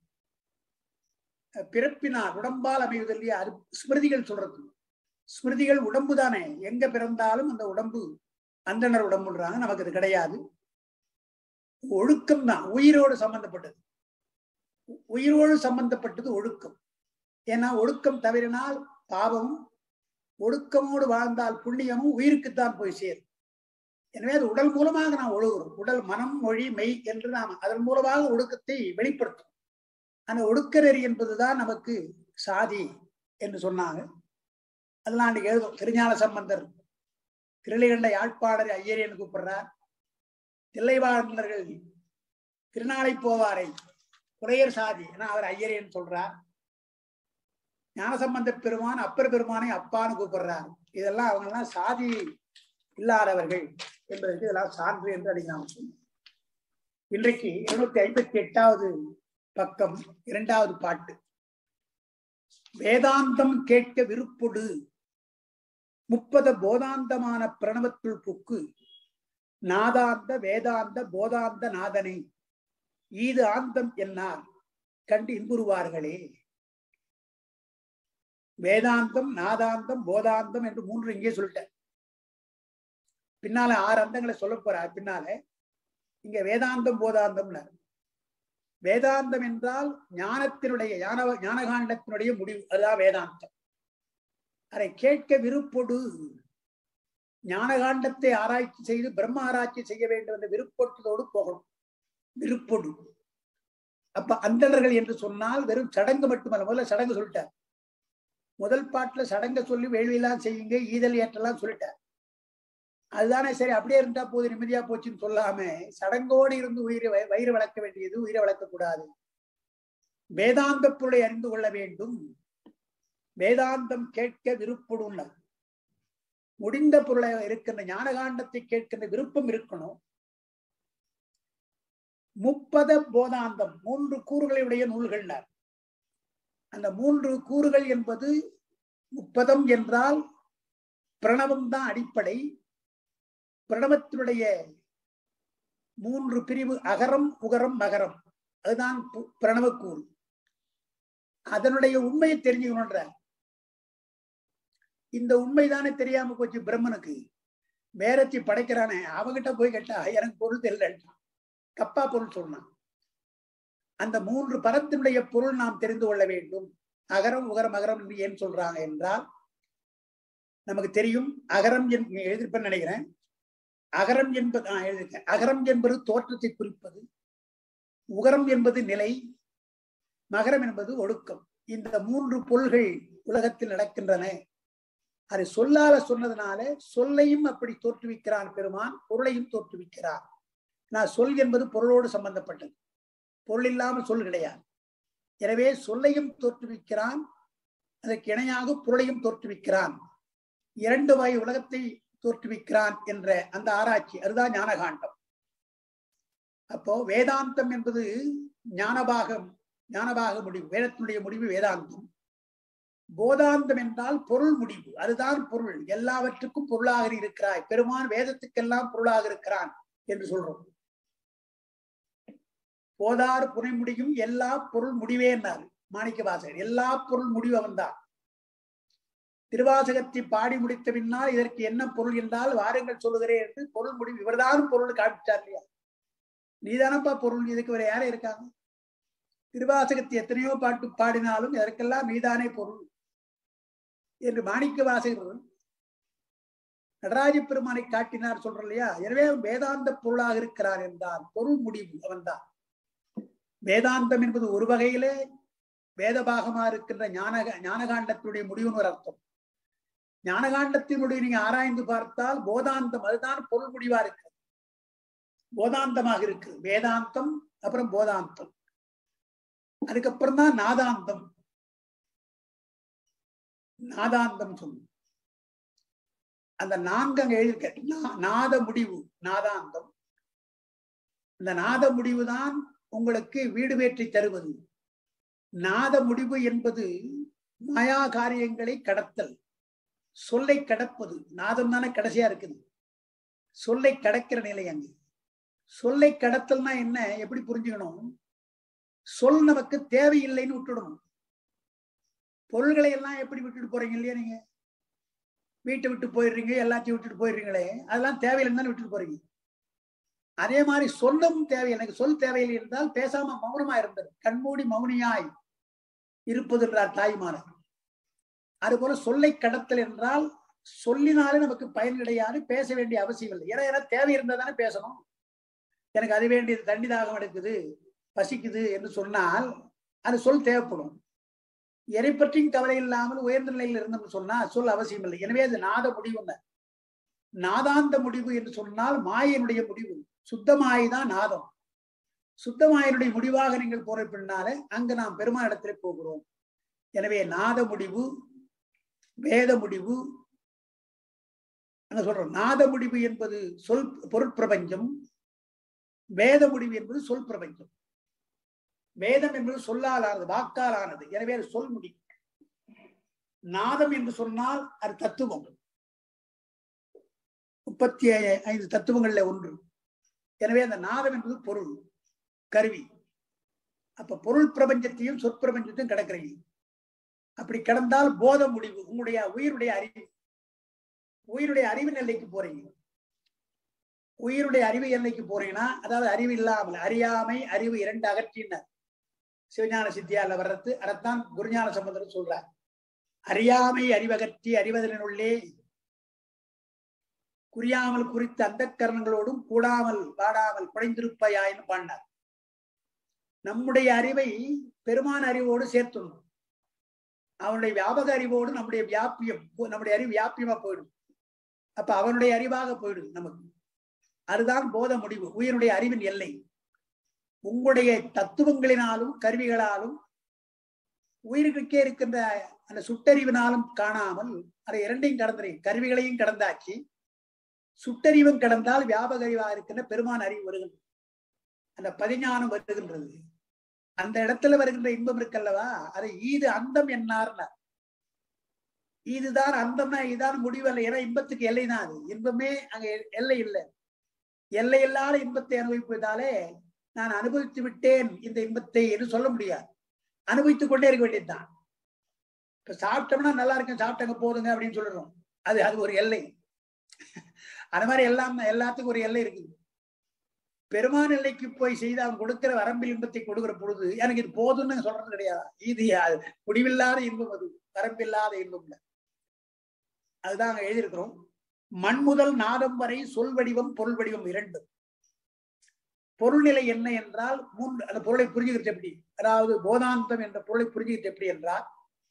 பிறப்பினால் உடம்பால் அமைவது இல்லையா அது ஸ்மிருதிகள் சொல்றது ஸ்மிருதிகள் உடம்பு தானே எங்க பிறந்தாலும் அந்த உடம்பு அந்தனர் உடம்புன்றாங்க நமக்கு அது கிடையாது ஒழுக்கம் தான் உயிரோடு சம்பந்தப்பட்டது உயிரோடு சம்பந்தப்பட்டது ஒழுக்கம் ஏன்னா ஒழுக்கம் தவறினால் பாவமும் ஒழுக்கமோடு வாழ்ந்தால் புண்ணியமும் உயிருக்குத்தான் போய் சேரும் எனவே அது உடல் மூலமாக நாம் ஒழுகிறோம் உடல் மனம் மொழி மெய் என்று நாம் அதன் மூலமாக ஒழுக்கத்தை வெளிப்படுத்தும் அந்த ஒடுக்க நெறி என்பதுதான் நமக்கு சாதி என்று சொன்னாங்க அதெல்லாம் அன்னைக்கு எழுதும் திருஞான சம்பந்தர் திருளிகண்ட யாழ்ப்பாளர் ஐயரேன்னு கூப்பிடுறார் தில்லைவாழ்ந்தர்கள் திருநாளை போவாரை குறையர் சாதி ஏன்னா அவர் ஐயரேன்னு சொல்றார் ஞானசம்பந்த பெருமான் அப்பர் பெருமானை அப்பான்னு கூப்பிடுறார் இதெல்லாம் அவங்க எல்லாம் சாதி இல்லாதவர்கள் என்பதற்கு இதெல்லாம் சான்று என்று அன்னைக்கு நாம் சொன்னோம் இன்றைக்கு இருநூத்தி ஐம்பத்தி எட்டாவது பக்கம் இரண்டாவது பாட்டு வேதாந்தம் கேட்க விருப்பொடு முப்பத போதாந்தமான பிரணவத்துள் புக்கு நாதாந்த வேதாந்த போதாந்த நாதனை ஈது ஆந்தம் என்னார் கண்டு இன்புறுவார்களே வேதாந்தம் நாதாந்தம் போதாந்தம் என்று மூன்று இங்கே சொல்லிட்டேன் பின்னால ஆறு அந்தங்களை சொல்ல போறார் பின்னால இங்க வேதாந்தம் போதாந்தம்ல வேதாந்தம் என்றால் ஞானத்தினுடைய ஞான ஞானகாண்டத்தினுடைய முடிவு அதுதான் வேதாந்தம் அதை கேட்க விருப்பொடு ஞானகாண்டத்தை ஆராய்ச்சி செய்து பிரம்ம ஆராய்ச்சி செய்ய வேண்டும் என்ற விருப்பத்தோடு போகணும் விருப்பொடு அப்ப அந்தணர்கள் என்று சொன்னால் வெறும் சடங்கு மட்டுமல்ல முதல்ல சடங்கு சொல்லிட்டார் முதல் பாட்டுல சடங்க சொல்லி வேள்வியெல்லாம் செய்யுங்க ஈதல் ஏற்றெல்லாம் சொல்லிட்டார் அதுதானே சரி அப்படியே இருந்தா போது நிம்மதியா போச்சுன்னு சொல்லாம சடங்கோடு இருந்து உயிரை வயிறு வளர்க்க வேண்டியது உயிரை வளர்க்க கூடாது வேதாந்த பொருளை அறிந்து கொள்ள வேண்டும் வேதாந்தம் கேட்க விருப்படும் முடிந்த பொருளை இருக்கின்ற ஞானகாண்டத்தை கேட்கின்ற விருப்பம் இருக்கணும் முப்பத போதாந்தம் மூன்று கூறுகளுடைய நூல்கள்னார் அந்த மூன்று கூறுகள் என்பது முப்பதம் என்றால் பிரணவம் தான் அடிப்படை பிரணவத்தினுடைய மூன்று பிரிவு அகரம் உகரம் மகரம் அதுதான் பிரணவக்கூறு அதனுடைய உண்மையை தெரிஞ்சுக்கணுன்ற இந்த உண்மைதானே தெரியாம போச்சு பிரம்மனுக்கு வேரத்தி படைக்கிறானே அவகிட்ட போய் கேட்டா எனக்கு பொருள் தெரியலன்றான் கப்பா பொருள் சொன்னான் அந்த மூன்று பரத்தினுடைய பொருள் நாம் தெரிந்து கொள்ள வேண்டும் அகரம் உகரம் அகரம் என்று ஏன் சொல்றாங்க என்றால் நமக்கு தெரியும் அகரம் எழுதிருப்பேன்னு நினைக்கிறேன் அகரம் என்பது ஆஹ் எழுதிருக்கேன் அகரம் என்பது தோற்றத்தை குறிப்பது உகரம் என்பது நிலை மகரம் என்பது ஒடுக்கம் இந்த மூன்று பொருள்கள் உலகத்தில் நடக்கின்றன அதை சொல்லால சொன்னதுனால சொல்லையும் அப்படி தோற்றுவிக்கிறான் பெருமான் பொருளையும் தோற்றுவிக்கிறான் நான் சொல் என்பது பொருளோடு சம்பந்தப்பட்டது பொருள் இல்லாமல் சொல் கிடையாது எனவே சொல்லையும் தோற்றுவிக்கிறான் அதற்கு இணையாக பொருளையும் தோற்றுவிக்கிறான் இரண்டு வகை உலகத்தை தோற்றுவிக்கிறான் என்ற அந்த ஆராய்ச்சி அதுதான் ஞானகாண்டம் அப்போ வேதாந்தம் என்பது ஞானபாகம் ஞானபாக முடிவு வேதத்தினுடைய முடிவு வேதாந்தம் போதாந்தம் என்றால் பொருள் முடிவு அதுதான் பொருள் எல்லாவற்றுக்கும் பொருளாக இருக்கிறாய் பெருமான் வேதத்துக்கெல்லாம் பொருளாக இருக்கிறான் என்று சொல்றோம் போதார் புனை முடியும் எல்லா பொருள் முடிவே என்னார் மாணிக்க வாசகர் எல்லா பொருள் முடிவு அவன்தான் திருவாசகத்தை பாடி முடித்த பின்னால் இதற்கு என்ன பொருள் என்றால் வாருங்கள் சொல்லுகிறேன் என்று பொருள் முடிவு இவர்தான் பொருள் காமிச்சார் இல்லையா நீதானப்பா பொருள் இதுக்கு வேற யாரும் இருக்காங்க திருவாசகத்தை எத்தனையோ பாட்டு பாடினாலும் இதற்கெல்லாம் நீதானே பொருள் என்று மாணிக்க வாசகர் நடராஜ பெருமானை காட்டினார் சொல்ற இல்லையா எனவே வேதாந்த பொருளாக இருக்கிறார் என்றார் பொருள் முடிவு அவன்தான் வேதாந்தம் என்பது ஒரு வகையிலே வேதபாகமா இருக்கின்ற ஞான ஞானகாண்டத்தினுடைய முடிவுன்னு ஒரு அர்த்தம் ஞானகாண்டத்தினுடைய நீங்க ஆராய்ந்து பார்த்தால் போதாந்தம் அதுதான் பொருள் முடிவா இருக்கு போதாந்தமாக இருக்கு வேதாந்தம் அப்புறம் போதாந்தம் அதுக்கப்புறம் தான் நாதாந்தம் நாதாந்தம் சொல்லும் அந்த நான்கு அங்க எழுதியிருக்க நாத முடிவு நாதாந்தம் இந்த நாத முடிவு தான் உங்களுக்கு வீடு வேற்றி தருவது நாத முடிவு என்பது மாயா காரியங்களை கடத்தல் சொல்லை கடப்பது நாதம் தானே கடைசியா இருக்குது சொல்லை கடக்கிற நிலை அங்கு சொல்லை கடத்தல்னா என்ன எப்படி புரிஞ்சுக்கணும் சொல் நமக்கு தேவையில்லைன்னு விட்டுடணும் பொருள்களை எல்லாம் எப்படி விட்டுட்டு போறீங்க இல்லையா நீங்க வீட்டை விட்டு போயிடுறீங்க எல்லாத்தையும் விட்டுட்டு போயிடுறீங்களே அதெல்லாம் தேவையில்லைன்னு தானே விட்டுட்டு போறீங்க அதே மாதிரி சொல்லும் தேவை எனக்கு சொல் தேவையில்லை என்றால் பேசாம மௌனமா இருந்தது கண்மூடி மௌனியாய் இருப்பது என்றார் தாய்மாரர் அதுபோல சொல்லை கடத்தல் என்றால் சொல்லினாலே நமக்கு பயன் கிடையாது பேச வேண்டிய அவசியம் இல்லை ஏன்னா ஏன்னா தேவை இருந்தா தானே பேசணும் எனக்கு அது வேண்டியது தண்ணி தாகம் எடுக்குது பசிக்குது என்று சொன்னால் அது சொல் தேவைப்படும் எதை பற்றியும் கவலை இல்லாமல் உயர்ந்த நிலையில் இருந்தோம்னு சொன்னா சொல் அவசியம் இல்லை எனவே அது நாத முடிவு நாதாந்த முடிவு என்று சொன்னால் மாயனுடைய முடிவு சுத்தமாய் தான் நாதம் சுத்தமாயனுடைய முடிவாக நீங்கள் போற பின்னாலே அங்கு நாம் பெருமாள் இடத்திலே போகிறோம் எனவே நாத முடிவு வேத முடிவு என்ன சொல்றோம் நாத முடிவு என்பது சொல் பொருட்பிரபஞ்சம் வேத முடிவு என்பது சொல் பிரபஞ்சம் வேதம் என்பது சொல்லால் ஆனது வாக்கால் ஆனது எனவே அது சொல் முடிவு நாதம் என்று சொன்னால் அது தத்துவம் முப்பத்தி ஐந்து தத்துவங்கள்ல ஒன்று எனவே அந்த நாதம் என்பது பொருள் கருவி அப்ப பொருள் பிரபஞ்சத்தையும் சொற்பிரபஞ்சத்தையும் கிடக்கிறீங்க அப்படி கடந்தால் போத முடிவு உங்களுடைய உயிருடைய அறிவு உயிருடைய அறிவு எல்லைக்கு போறீங்க உயிருடைய அறிவு எல்லைக்கு போறீங்கன்னா அதாவது அறிவு இல்லாமல் அறியாமை அறிவு இரண்டு அகற்றினர் சிவஞான சித்தியால வர்றது அதைத்தான் குருஞான சம்பந்தர் சொல்றார் அறியாமை அறிவகற்றி அறிவதனுள்ளே குறியாமல் குறித்த அந்த கரணங்களோடும் கூடாமல் பாடாமல் குறைந்திருப்பயாயின்னு பாடினார் நம்முடைய அறிவை பெருமான அறிவோடு சேர்த்துடணும் அவனுடைய வியாபக அறிவோடு நம்முடைய வியாபியம் நம்முடைய அறிவு வியாபியமா போயிடும் அப்ப அவனுடைய அறிவாக போயிடுது நமக்கு அதுதான் போத முடிவு உயிருடைய அறிவின் எல்லை உங்களுடைய தத்துவங்களினாலும் கருவிகளாலும் உயிருக்கே இருக்கின்ற அந்த சுட்டறிவினாலும் காணாமல் அதை இரண்டையும் கடந்துறீங்க கருவிகளையும் கடந்தாச்சு சுட்டறிவும் கடந்தால் வியாபக அறிவா இருக்கின்ற பெருமான் அறிவு வருகின்றது அந்த பதிஞானம் வருகின்றது அந்த இடத்துல வருகின்ற இன்பம் இருக்கல்லவா அதை ஈது அந்தம் என்னார்னா இதுதான் அந்தம்னா இதுதான் முடிவல்ல ஏன்னா இன்பத்துக்கு எல்லை தான் அது இன்பமே அங்க எல்லை இல்லை எல்லை இல்லாத இன்பத்தை அனுபவிப்பதாலே நான் அனுபவித்து விட்டேன் இந்த இன்பத்தை என்று சொல்ல முடியாது அனுபவித்துக் கொண்டே இருக்க வேண்டியதுதான் இப்ப சாப்பிட்டோம்னா நல்லா இருக்கும் சாப்பிட்டங்க போதுங்க அப்படின்னு சொல்லிடுறோம் அது அது ஒரு எல்லை அது மாதிரி எல்லாம் எல்லாத்துக்கும் ஒரு எல்லை இருக்குது பெருமான் எல்லைக்கு போய் செய்து அவன் கொடுக்கிற வரம்பில் இன்பத்தை கொடுக்கிற பொழுது எனக்கு இது போதும்னு சொல்றது கிடையாது இது முடிவில்லாத இன்பம் அது வரம்பில்லாத இன்பம் இல்லை அதுதான் அங்க எழுதியிருக்கிறோம் மண் முதல் நாதம் வரை சொல் வடிவம் பொருள் வடிவம் இரண்டு பொருள்நிலை என்ன என்றால் மூன்று அந்த பொருளை புரிஞ்சுக்கிட்டு எப்படி அதாவது போதாந்தம் என்ற பொருளை புரிஞ்சுக்கிட்டு எப்படி என்றால்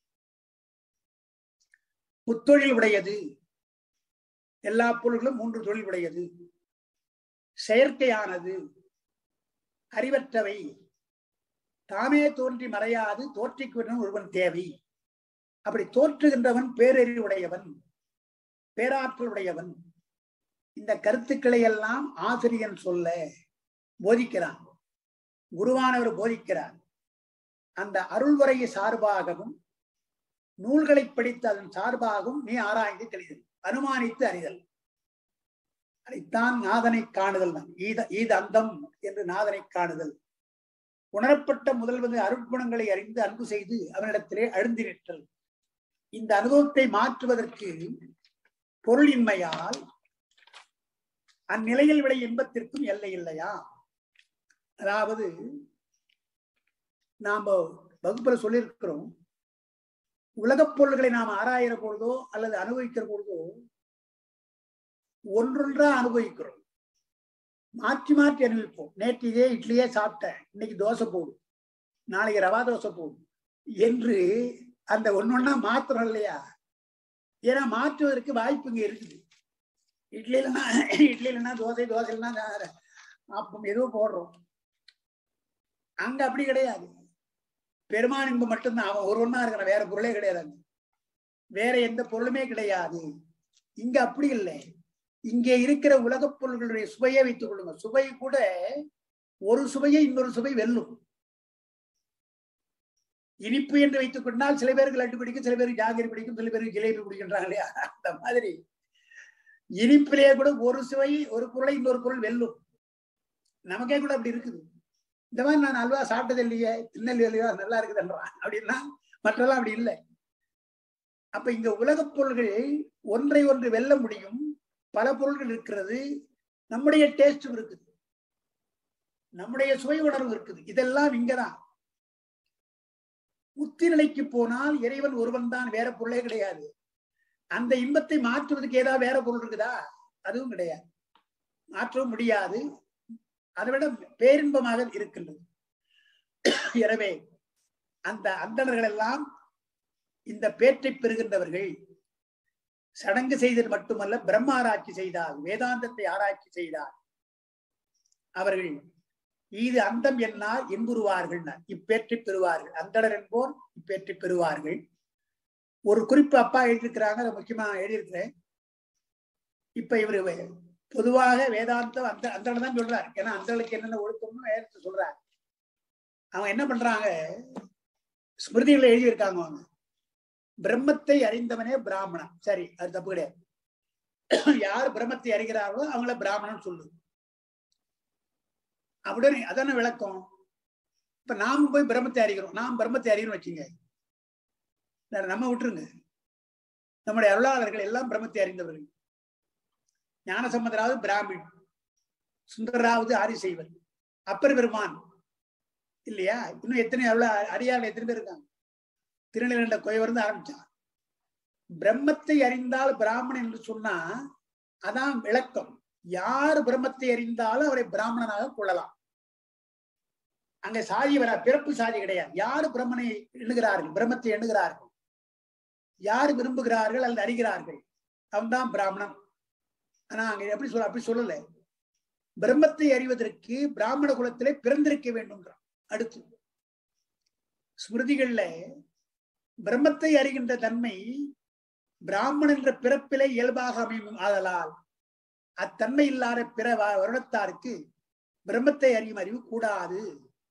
முத்தொழில் உடையது எல்லா பொருள்களும் மூன்று தொழில் உடையது செயற்கையானது அறிவற்றவை தாமே தோன்றி மறையாது தோற்றிக்குவன் ஒருவன் தேவை அப்படி தோற்றுகின்றவன் பேரறிவுடையவன் பேராற்றல் உடையவன் இந்த கருத்துக்களை எல்லாம் ஆசிரியன் சொல்ல போதிக்கிறான் குருவானவர் போதிக்கிறார் அந்த அருள்வரையை சார்பாகவும் நூல்களை படித்து அதன் சார்பாகவும் நீ ஆராய்ந்து தெளிதல் அனுமானித்து அறிதல் அதைத்தான் நாதனை காணுதல் ஈத ஈத அந்தம் என்று நாதனை காணுதல் உணரப்பட்ட முதல்வது அருட்குணங்களை அறிந்து அன்பு செய்து அவனிடத்திலே அழுந்தி நிற்றல் இந்த அனுபவத்தை மாற்றுவதற்கு பொருளின்மையால் அந்நிலையில் விளை இன்பத்திற்கும் எல்லை இல்லையா அதாவது நாம வகுப்புல சொல்லியிருக்கிறோம் உலகப் பொருள்களை நாம் ஆராயிற பொழுதோ அல்லது அனுபவிக்கிற பொழுதோ ஒன்றொன்றா அனுபவிக்கிறோம் மாற்றி மாற்றி அனுபவிப்போம் நேற்று இதே இட்லியே சாப்பிட்டேன் இன்னைக்கு தோசை போடும் நாளைக்கு ரவா தோசை போடும் என்று அந்த ஒன்னொன்னா மாத்திரம் இல்லையா ஏன்னா மாற்றுவதற்கு வாய்ப்பு இங்க இருக்குது இட்லி இல்லைன்னா இட்லி இல்லைன்னா தோசை தோசை இல்லைன்னா அப்பம் எதுவும் போடுறோம் அங்க அப்படி கிடையாது பெருமான் இன்பம் மட்டும்தான் அவன் ஒரு ஒன்னா இருக்கிற வேற பொருளே கிடையாது அங்க வேற எந்த பொருளுமே கிடையாது இங்க அப்படி இல்லை இங்கே இருக்கிற உலகப் பொருள்களுடைய சுவையை வைத்துக் கொள்ளுங்க சுவை கூட ஒரு சுவையை இன்னொரு சுவை வெல்லும் இனிப்பு என்று வைத்துக் கொண்டால் சில பேருக்கு லட்டு பிடிக்கும் சில பேருக்கு ஜாங்கிரி பிடிக்கும் சில பேருக்கு ஜிலேபி பிடிக்கின்றாங்க இல்லையா அந்த மாதிரி இனிப்பிலேயே கூட ஒரு சுவை ஒரு பொருளை இன்னொரு பொருள் வெல்லும் நமக்கே கூட அப்படி இருக்குது இந்த மாதிரி நான் அல்வா சாப்பிட்டது இல்லையே திருநெல்வேலியோ நல்லா இருக்குதுன்றான் அப்படின்னா மற்றெல்லாம் அப்படி இல்லை அப்ப இங்க உலகப் பொருள்கள் ஒன்றை ஒன்று வெல்ல முடியும் பல பொருள்கள் இருக்கிறது நம்முடைய டேஸ்டும் இருக்குது நம்முடைய சுவை உணர்வு இருக்குது இதெல்லாம் இங்கதான் முத்தி நிலைக்கு போனால் இறைவன் ஒருவன் தான் வேற பொருளே கிடையாது அந்த இன்பத்தை மாற்றுவதற்கு ஏதாவது வேற பொருள் இருக்குதா அதுவும் கிடையாது மாற்றவும் முடியாது அதை விட பேரின்பமாக இருக்கின்றது எனவே அந்த அந்தணர்கள் எல்லாம் இந்த பேற்றை பெறுகின்றவர்கள் சடங்கு செய்தது மட்டுமல்ல பிரம்ம ஆராய்ச்சி செய்தால் வேதாந்தத்தை ஆராய்ச்சி செய்தால் அவர்கள் இது அந்தம் என்னால் இன்புறுவார்கள் இப்பேற்றை பெறுவார்கள் அந்தணர் என்போர் இப்பேற்றை பெறுவார்கள் ஒரு குறிப்பு அப்பா எழுதியிருக்கிறாங்க அதை முக்கியமா எழுதியிருக்கிறேன் இப்ப இவரு பொதுவாக வேதாந்தம் அந்த அந்த தான் சொல்றாரு ஏன்னா அந்தளுக்கு என்னென்ன ஒழுக்கம்னு வேதத்தை சொல்றாரு அவங்க என்ன பண்றாங்க ஸ்மிருதிகளை எழுதியிருக்காங்க அவங்க பிரம்மத்தை அறிந்தவனே பிராமணன் சரி அது தப்பு கிடையாது யார் பிரம்மத்தை அறிகிறார்களோ அவங்கள பிராமணன் சொல்லு அப்படியே அதான விளக்கம் இப்ப நாம போய் பிரம்மத்தை அறிகிறோம் நாம் பிரம்மத்தை அறிகிறோம் வச்சுங்க நம்ம விட்டுருங்க நம்முடைய அருளாளர்கள் எல்லாம் பிரம்மத்தை அறிந்தவர்கள் ஞானசம்பந்தராவது பிராமின் சுந்தராவது ஆரி செய்வர் அப்பர் பெருமான் இல்லையா இன்னும் எத்தனை அவ்வளவு அறியாத எத்தனை பேர் இருக்காங்க திருநிலண்ட கோயவர் ஆரம்பிச்சான் பிரம்மத்தை அறிந்தால் பிராமணன் என்று சொன்னா அதான் விளக்கம் யார் பிரம்மத்தை அறிந்தாலும் அவரை பிராமணனாக கொள்ளலாம் அங்க சாதி வர பிறப்பு சாதி கிடையாது யாரு பிரம்மனை எண்ணுகிறார்கள் பிரம்மத்தை எண்ணுகிறார்கள் யார் விரும்புகிறார்கள் அல்லது அறிகிறார்கள் அவன் தான் பிராமணன் ஆனா அங்க எப்படி சொல்ல அப்படி சொல்லல பிரம்மத்தை அறிவதற்கு பிராமண குலத்திலே பிறந்திருக்க வேண்டும் அடுத்து ஸ்மிருதிகள்ல பிரம்மத்தை அறிகின்ற தன்மை பிராமணன் என்ற பிறப்பிலே இயல்பாக அமையும் ஆதலால் அத்தன்மை இல்லாத பிற வருடத்தாருக்கு பிரம்மத்தை அறியும் அறிவு கூடாது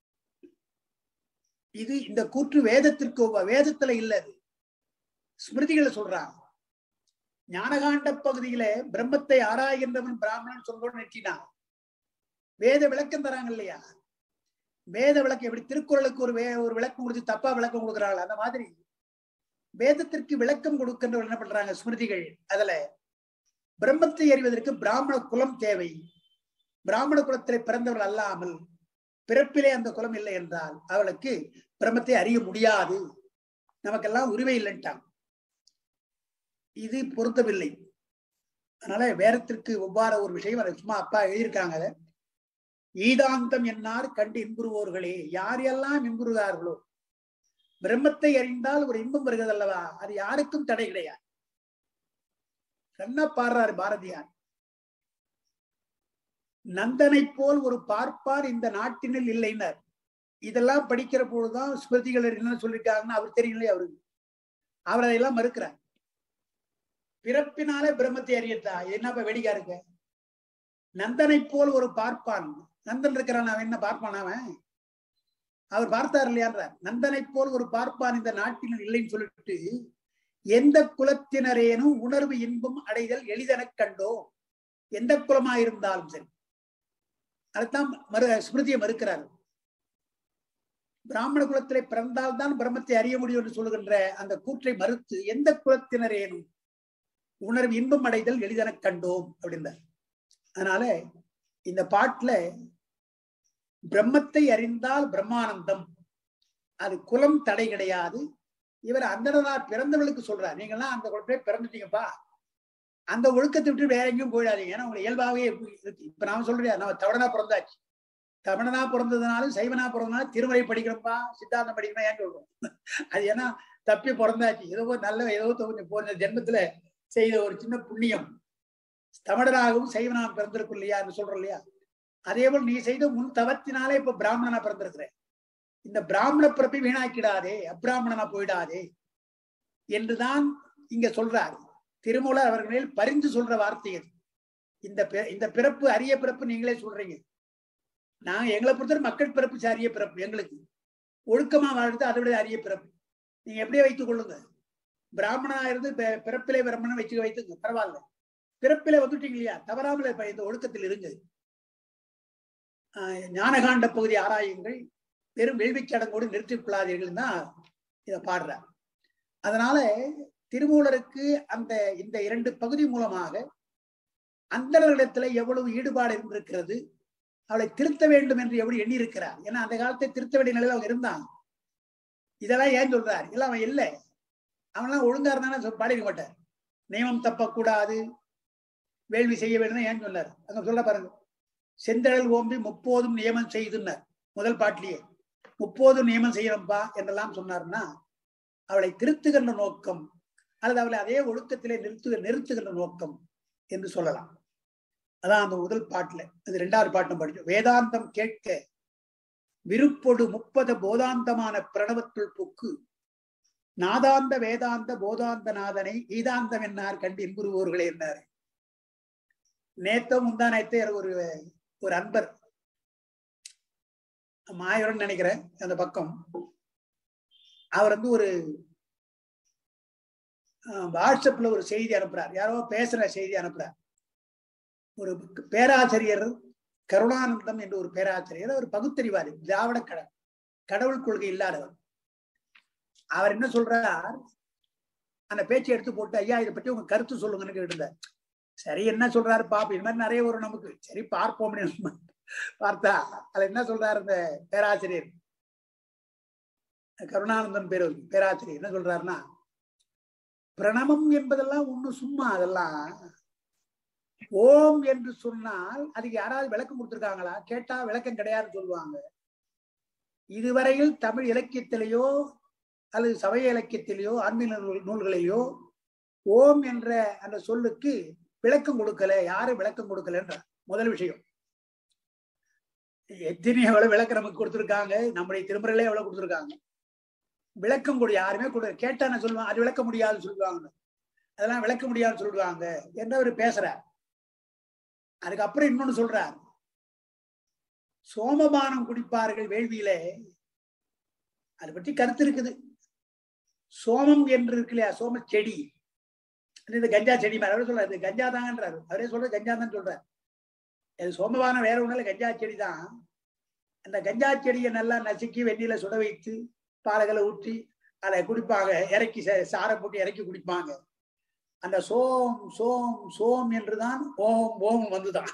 இது இந்த கூற்று வேதத்திற்கு வேதத்துல இல்லது ஸ்மிருதிகளை சொல்றாங்க ஞானகாண்ட பகுதியில பிரம்மத்தை ஆராய்கின்றவன் பிராமணன் சொல்றோன்னு நிறுத்தினான் வேத விளக்கம் தராங்க இல்லையா வேத விளக்கம் எப்படி திருக்குறளுக்கு ஒரு வே ஒரு விளக்கம் கொடுத்து தப்பா விளக்கம் கொடுக்குறாள் அந்த மாதிரி வேதத்திற்கு விளக்கம் கொடுக்கின்றவர் என்ன பண்றாங்க ஸ்மிருதிகள் அதுல பிரம்மத்தை அறிவதற்கு பிராமண குலம் தேவை பிராமண குலத்திலே பிறந்தவர்கள் அல்லாமல் பிறப்பிலே அந்த குலம் இல்லை என்றால் அவளுக்கு பிரம்மத்தை அறிய முடியாது நமக்கெல்லாம் உரிமை இல்லைன்ட்டான் இது பொருத்தவில்லை அதனால வேதத்திற்கு ஒவ்வாற ஒரு விஷயம் அதை சும்மா அப்பா எழுதியிருக்காங்க அதை ஈதாந்தம் என்னார் கண்டு இன்புறுவோர்களே யார் எல்லாம் இன்புறுகிறார்களோ பிரம்மத்தை அறிந்தால் ஒரு இன்பம் வருகிறது அல்லவா அது யாருக்கும் தடை கிடையாது கண்ணா பாடுறாரு பாரதியார் நந்தனை போல் ஒரு பார்ப்பார் இந்த நாட்டினில் இல்லைனர் இதெல்லாம் படிக்கிற பொழுதுதான் ஸ்மிருதிகள் என்ன சொல்லியிருக்காங்கன்னு அவர் தெரியலையே அவருக்கு அவர் அதையெல்லாம் மறுக்கிறார் பிறப்பினாலே பிரம்மத்தை அறியத்தா என்னப்ப வெடிக்கா இருக்க நந்தனை போல் ஒரு பார்ப்பான் நந்தன் இருக்கிறான் அவன் என்ன பார்ப்பான் அவன் அவர் பார்த்தார் இல்லையான்றார் நந்தனை போல் ஒரு பார்ப்பான் இந்த நாட்டில் இல்லைன்னு சொல்லிட்டு எந்த குலத்தினரேனும் உணர்வு இன்பம் அடைதல் எளிதென கண்டோம் எந்த குலமாயிருந்தாலும் சரி அதுதான் மறு ஸ்மிருதியை மறுக்கிறார் பிராமண குலத்திலே பிறந்தால்தான் பிரம்மத்தை அறிய முடியும் என்று சொல்லுகின்ற அந்த கூற்றை மறுத்து எந்த குலத்தினரேனும் உணர்வு இன்பம் அடைதல் எளிதென கண்டோம் அப்படின்றார் அதனால இந்த பாட்டுல பிரம்மத்தை அறிந்தால் பிரம்மானந்தம் அது குலம் தடை கிடையாது இவர் அந்தனார் பிறந்தவர்களுக்கு சொல்றார் நீங்களாம் அந்த குழப்பத்தை பிறந்துட்டீங்கப்பா அந்த ஒழுக்கத்தை விட்டு வேற எங்கேயும் போயிடாதீங்க ஏன்னா உங்களை இயல்பாகவே இருக்கு இப்ப நான் சொல்றேன் நம்ம தவணனா பிறந்தாச்சு தமிழனா பிறந்ததுனாலும் சைவனா பிறந்ததுனாலும் திருமுறை படிக்கணும்ப்பா சித்தாந்தம் படிக்கணும் ஏன் சொல்றோம் அது ஏன்னா தப்பி பிறந்தாச்சு ஏதோ ஒரு நல்ல ஏதோ கொஞ்சம் போன ஜென்மத்துல செய்த ஒரு சின்ன புண்ணியம் தமிழராகவும் சைவனாக பிறந்திருக்கும் இல்லையா சொல்றோம் இல்லையா அதே போல் நீ செய்த முன் தவத்தினாலே இப்ப பிராமணனா பிறந்திருக்கிற இந்த பிராமண பிறப்பை வீணாக்கிடாதே அப்பிராமணனா போயிடாதே என்றுதான் இங்க சொல்றார் திருமூலர் அவர்கள் மேல் பரிந்து சொல்ற வார்த்தை அது இந்த இந்த பிறப்பு அரிய பிறப்பு நீங்களே சொல்றீங்க நாங்க எங்களை பொறுத்தவரை மக்கள் பிறப்பு அரிய பிறப்பு எங்களுக்கு ஒழுக்கமா வாழ்றது அதை விட அரிய பிறப்பு நீங்க எப்படியே வைத்துக் கொள்ளுங்க பிராமணனா இருந்து பிறப்பிலே பிரம்மணன் வச்சு வைத்துங்க பரவாயில்ல பிறப்பிலே வந்துட்டீங்க இல்லையா தவறாமல் இப்ப இந்த ஒழுக்கத்தில் இருங்க ஞானகாண்ட பகுதி ஆராயுங்கள் பெரும் வேள்விச் சடங்கோடு நிறுத்திக் கொள்ளாதீர்கள் தான் இதை பாடுறார் அதனால திருமூலருக்கு அந்த இந்த இரண்டு பகுதி மூலமாக அந்தனர்களிடத்துல எவ்வளவு ஈடுபாடு இருந்திருக்கிறது அவளை திருத்த வேண்டும் என்று எப்படி எண்ணி இருக்கிறார் ஏன்னா அந்த காலத்தை திருத்த வேண்டிய நிலையில அவங்க இருந்தாங்க இதெல்லாம் ஏன் சொல்றார் இல்ல அவன் இல்லை அவன்லாம் ஒழுங்கா இருந்தானே பாடிக்க மாட்டார் நியமம் தப்பக்கூடாது வேள்வி செய்ய வேண்டும் ஏன் சொன்னார் அங்க சொல்ல பாருங்க செந்தழல் ஓம்பி முப்போதும் நியமம் செய்துன்னார் முதல் பாட்டிலேயே முப்போதும் நியமம் செய்யணும்பா என்றெல்லாம் சொன்னார்னா அவளை திருத்துகின்ற நோக்கம் அல்லது அவளை அதே ஒழுக்கத்திலே நிறுத்து நிறுத்துகின்ற நோக்கம் என்று சொல்லலாம் அதான் அந்த முதல் பாட்டுல அது ரெண்டாவது பாட்டும் படிச்சோம் வேதாந்தம் கேட்க விருப்பொடு முப்பது போதாந்தமான பிரணவத்துள் புக்கு நாதாந்த வேதாந்த போதாந்த நாதனை ஈதாந்தம் என்னார் கண்டு இன்புறுவோர்களே என்னார் நேத்தம் முந்தா நேத்தே ஒரு ஒரு அன்பர் மாயூரன் நினைக்கிறேன் அந்த பக்கம் அவர் வந்து ஒரு வாட்ஸ்அப்ல ஒரு செய்தி அனுப்புறார் யாரோ பேசுற செய்தி அனுப்புறார் ஒரு பேராசிரியர் கருணானந்தம் என்று ஒரு பேராசிரியர் அவர் பகுத்தறிவாதி திராவிட கடவுள் கடவுள் கொள்கை இல்லாதவர் அவர் என்ன சொல்றார் அந்த பேச்சை எடுத்து போட்டு ஐயா இதை பற்றி உங்க கருத்து சொல்லுங்கன்னு கேட்டிருந்தார் சரி என்ன சொல்றாரு பாப்போம் இது மாதிரி நிறைய வரும் நமக்கு சரி பார்ப்போம் அப்படின்னு பார்த்தா அது என்ன சொல்றாரு இந்த பேராசிரியர் கருணானந்தன் பேர் பேராசிரியர் என்ன சொல்றாருன்னா பிரணமம் என்பதெல்லாம் ஒண்ணு சும்மா அதெல்லாம் ஓம் என்று சொன்னால் அதுக்கு யாராவது விளக்கம் கொடுத்திருக்காங்களா கேட்டா விளக்கம் கிடையாதுன்னு சொல்லுவாங்க இதுவரையில் தமிழ் இலக்கியத்திலேயோ அல்லது சமய இலக்கியத்திலேயோ ஆன்மீக நூல்களையோ ஓம் என்ற அந்த சொல்லுக்கு விளக்கம் கொடுக்கல யாரும் விளக்கம் கொடுக்கலன்ற முதல் விஷயம் எத்தனை எவ்வளவு விளக்கம் நமக்கு கொடுத்துருக்காங்க நம்முடைய திருமுறைகளே எவ்வளவு கொடுத்துருக்காங்க விளக்கம் கொடு யாருமே கொடு கேட்டா நான் சொல்லுவாங்க அது விளக்க முடியாதுன்னு சொல்லுவாங்க அதெல்லாம் விளக்க முடியாதுன்னு சொல்லுவாங்க என்று அவர் பேசுறார் அதுக்கப்புறம் இன்னொன்னு சொல்றார் சோமபானம் குடிப்பார்கள் வேள்வியிலே அதை பற்றி கருத்து இருக்குது சோமம் என்று இருக்கு இல்லையா சோம செடி இந்த கஞ்சா செடி மாதிரி அவரே சொல்றாரு இது கஞ்சா தாங்கன்றாரு அவரே சொல்ற கஞ்சா தான் சொல்றாரு இது சோமபானம் வேற ஒண்ணுல கஞ்சா செடி தான் அந்த கஞ்சா செடியை நல்லா நசுக்கி வெந்நில சுட வைத்து பாலகளை ஊற்றி அதை குடிப்பாங்க இறக்கி சாரை போட்டு இறக்கி குடிப்பாங்க அந்த சோம் சோம் சோம் என்றுதான் ஓம் ஓம் வந்துதான்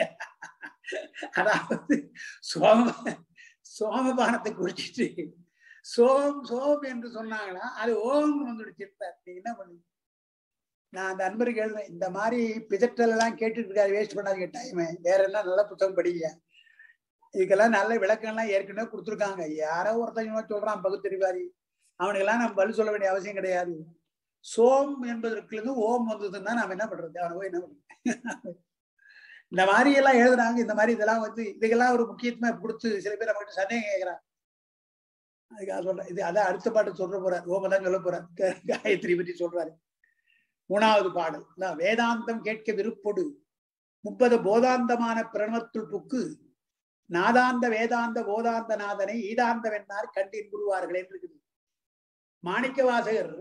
அதாவது சோம சோமபானத்தை குடிச்சிட்டு சோம் சோம் என்று சொன்னாங்கன்னா அது ஓம் வந்துடுச்சு நீ என்ன பண்ணுங்க நான் அந்த அன்பருக்கு எழுதுறேன் இந்த மாதிரி பிதற்றல் எல்லாம் கேட்டுட்டு இருக்காரு வேஸ்ட் பண்ணாதீங்க டைம் வேற என்ன நல்ல புத்தகம் படிங்க இதுக்கெல்லாம் நல்ல விளக்கம்லாம் ஏற்கனவே கொடுத்துருக்காங்க யாரோ ஒருத்தங்க சொல்றான் பகுத்தறிவாரி அவனுக்கெல்லாம் நம்ம பதில் சொல்ல வேண்டிய அவசியம் கிடையாது சோம் என்பதற்கு ஓம் வந்ததுன்னா நாம என்ன பண்றது அவனை போய் என்ன பண்றது இந்த மாதிரி எல்லாம் எழுதுறாங்க இந்த மாதிரி இதெல்லாம் வந்து இதுக்கெல்லாம் ஒரு முக்கியத்துவமா கொடுத்து சில பேர் நம்ம சந்தேகம் கேட்கிறான் அதுக்காக சொல்றேன் இது அதான் அடுத்த பாட்டு சொல்ற போறார் ஓம தான் சொல்ல போறார் காயத்ரி பற்றி சொல்றாரு மூணாவது பாடல் வேதாந்தம் கேட்க விருப்பொடு முப்பது போதாந்தமான பிரணவத்துள் புக்கு நாதாந்த வேதாந்த போதாந்த நாதனை ஈதாந்த வெண்ணார் கண்டின் குருவார்கள் என்று இருக்குது மாணிக்க வாசகர்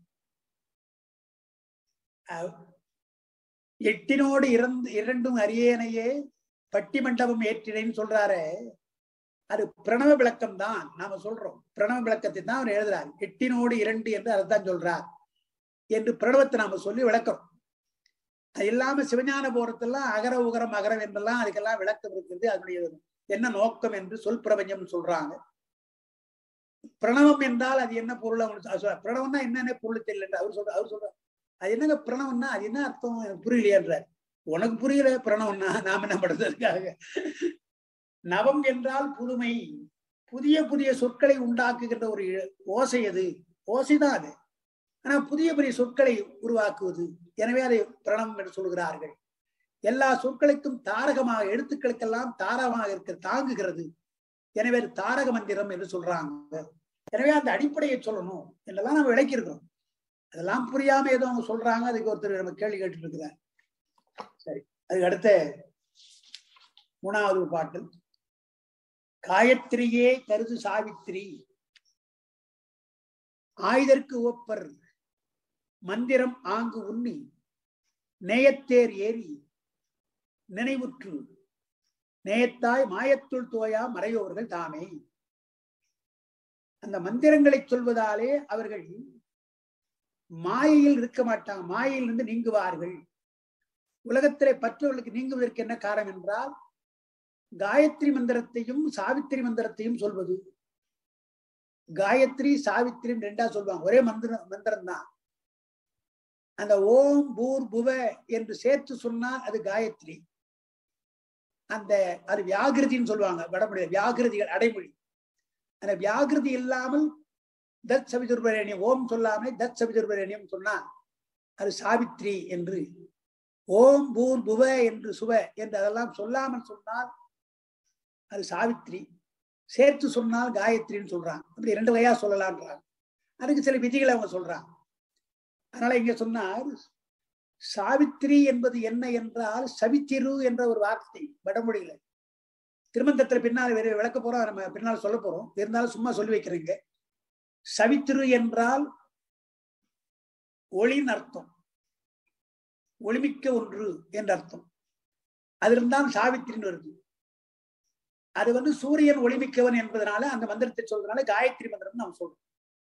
எட்டினோடு இறந்து இரண்டும் அரியேனையே பட்டி மண்டபம் ஏற்றினேன்னு சொல்றாரு அது பிரணவ விளக்கம் தான் நாம சொல்றோம் பிரணவ விளக்கத்தை தான் அவர் எழுதுறார் எட்டினோடு இரண்டு என்று அதைத்தான் சொல்றார் என்று பிரணவத்தை நாம சொல்லி விளக்கம் அது இல்லாம சிவஞான போறதெல்லாம் அகர உகரம் அகரம் என்றெல்லாம் அதுக்கெல்லாம் விளக்கம் இருக்கிறது அதனுடைய என்ன நோக்கம் என்று சொல் பிரபஞ்சம் சொல்றாங்க பிரணவம் என்றால் அது என்ன பொருள் பிரணவம்னா என்னென்ன பொருள் தெரியல அவர் சொல்ற அவர் சொல்ற அது என்னங்க பிரணவம்னா அது என்ன அர்த்தம் எனக்கு புரியலையான்றார் உனக்கு புரியல பிரணவம்னா நாம என்ன பண்றதுக்காக நவம் என்றால் புதுமை புதிய புதிய சொற்களை உண்டாக்குகின்ற ஒரு ஓசை அது ஓசைதான் அது ஆனா புதிய புதிய சொற்களை உருவாக்குவது எனவே அதை பிரணவம் என்று சொல்கிறார்கள் எல்லா சொற்களுக்கும் தாரகமாக எழுத்துக்களுக்கெல்லாம் தாரகமாக இருக்க தாங்குகிறது எனவே தாரக மந்திரம் என்று சொல்றாங்க எனவே அந்த அடிப்படையை சொல்லணும் என்றெல்லாம் நம்ம விளக்கியிருக்கிறோம் அதெல்லாம் புரியாம ஏதோ அவங்க சொல்றாங்க அதுக்கு ஒருத்தர் நம்ம கேள்வி கேட்டுட்டு இருக்கிறார் சரி அதுக்கு அடுத்த மூணாவது பாட்டு காயத்ரியே கருது சாவித்திரி ஆயுதற்கு ஒப்பர் மந்திரம் ஆங்கு உண்ணி நேயத்தேர் ஏறி நினைவுற்று நேயத்தாய் மாயத்துள் தோயா மறையோர்கள் தாமே அந்த மந்திரங்களை சொல்வதாலே அவர்கள் மாயையில் இருக்க மாட்டாங்க மாயையிலிருந்து நீங்குவார்கள் உலகத்திலே பற்றவர்களுக்கு நீங்குவதற்கு என்ன காரணம் என்றால் காயத்ரி மந்திரத்தையும் சாவித்திரி மந்திரத்தையும் சொல்வது காயத்ரி சாவித்திரி ரெண்டா சொல்லுவாங்க ஒரே மந்திர மந்திரம் தான் அந்த ஓம் பூர் புவ என்று சேர்த்து சொன்னால் அது காயத்ரி அந்த அது வியாகிருதின்னு சொல்லுவாங்க வடமொழியில் வியாகிருதிகள் அடைமொழி அந்த வியாகிருதி இல்லாமல் தத் சவிதுர்பரேணியம் ஓம் சொல்லாமல் தத் சவிதுர்பரேணியம் சொன்னா அது சாவித்ரி என்று ஓம் பூர் புவ என்று சுவ என்று அதெல்லாம் சொல்லாமல் சொன்னால் அது சாவித்ரி சேர்த்து சொன்னால் காயத்ரின்னு சொல்றாங்க அப்படி ரெண்டு வகையா சொல்லலான்றாங்க அதுக்கு சில விதிகளை அவங்க சொல்றாங்க அதனால இங்க சொன்னார் சாவித்ரி என்பது என்ன என்றால் சவித்திரு என்ற ஒரு வார்த்தை வடமொழியில திருமந்தத்துல பின்னால் வேற விளக்க போறோம் அதை நம்ம பின்னால் சொல்ல போறோம் இருந்தாலும் சும்மா சொல்லி வைக்கிறேங்க சவித்திரு என்றால் ஒளின் அர்த்தம் ஒளிமிக்க ஒன்று என்ற அர்த்தம் அதிலிருந்தான் சாவித்திரின்னு வருது அது வந்து சூரியன் ஒளிமிக்கவன் என்பதனால அந்த மந்திரத்தை சொல்றதுனால காயத்ரி மந்திரம் நாம் சொல்றோம்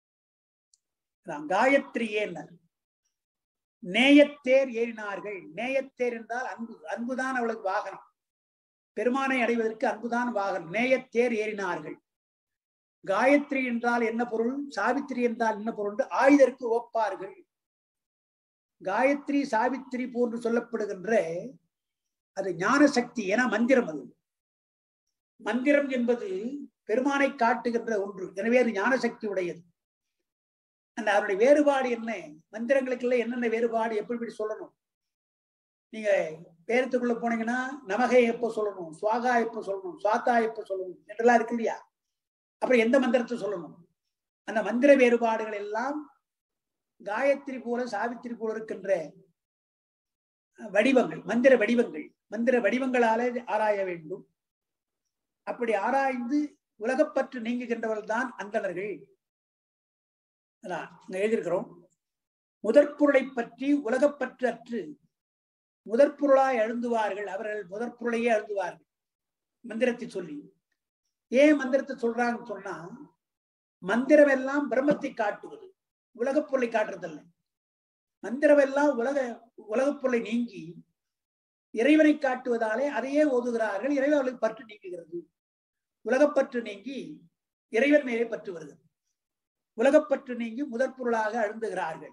காயத்ரி ஏன் நேயத்தேர் ஏறினார்கள் நேயத்தேர் என்றால் அன்பு அன்புதான் அவளுக்கு வாகனம் பெருமானை அடைவதற்கு அன்புதான் வாகனம் நேயத்தேர் ஏறினார்கள் காயத்ரி என்றால் என்ன பொருள் சாவித்திரி என்றால் என்ன பொருள் ஆயுதற்கு ஒப்பார்கள் காயத்ரி சாவித்திரி போன்று சொல்லப்படுகின்ற அது ஞான சக்தி ஏன்னா மந்திரம் அது மந்திரம் என்பது பெருமானை காட்டுகின்ற ஒன்று எனவே அது ஞான சக்தி உடையது அந்த அவருடைய வேறுபாடு என்ன மந்திரங்களுக்குள்ள என்னென்ன வேறுபாடு எப்படி எப்படி சொல்லணும் நீங்க பேரத்துக்குள்ள போனீங்கன்னா நமகை எப்போ சொல்லணும் சுவாகா எப்போ சொல்லணும் சுவாத்தா எப்போ சொல்லணும் என்றெல்லாம் இருக்கு இல்லையா அப்புறம் எந்த மந்திரத்தை சொல்லணும் அந்த மந்திர வேறுபாடுகள் எல்லாம் காயத்ரி போல சாவித்திரி போல இருக்கின்ற வடிவங்கள் மந்திர வடிவங்கள் மந்திர வடிவங்களாலே ஆராய வேண்டும் அப்படி ஆராய்ந்து உலகப்பற்று நீங்குகின்றவர்கள் தான் அந்தணர்கள் எழுதியிருக்கிறோம் முதற்பொருளை பற்றி உலகப்பற்று அற்று முதற்பொருளாய் எழுந்துவார்கள் அவர்கள் முதற்பொருளையே எழுந்துவார்கள் மந்திரத்தை சொல்லி ஏன் மந்திரத்தை சொல்றாங்கன்னு சொன்னா மந்திரம் எல்லாம் பிரம்மத்தை காட்டுவது உலகப் பொருளை காட்டுறதில்லை மந்திரம் எல்லாம் உலக உலகப் பொருளை நீங்கி இறைவனை காட்டுவதாலே அதையே ஓதுகிறார்கள் இறைவன் அவர்களுக்கு பற்று நீங்குகிறது உலகப்பற்று நீங்கி இறைவன் மேலே பற்று வருகிறது உலகப்பற்று நீங்கி முதற் பொருளாக அழுந்துகிறார்கள்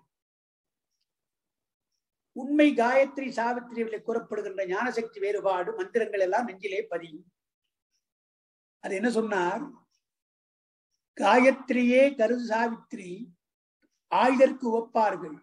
உண்மை காயத்ரி சாவித்திரி கூறப்படுகின்ற ஞானசக்தி வேறுபாடு மந்திரங்கள் எல்லாம் நெஞ்சிலே பதியும் அது என்ன சொன்னார் காயத்ரியே கருது சாவித்திரி ஆயுதற்கு ஒப்பார்கள்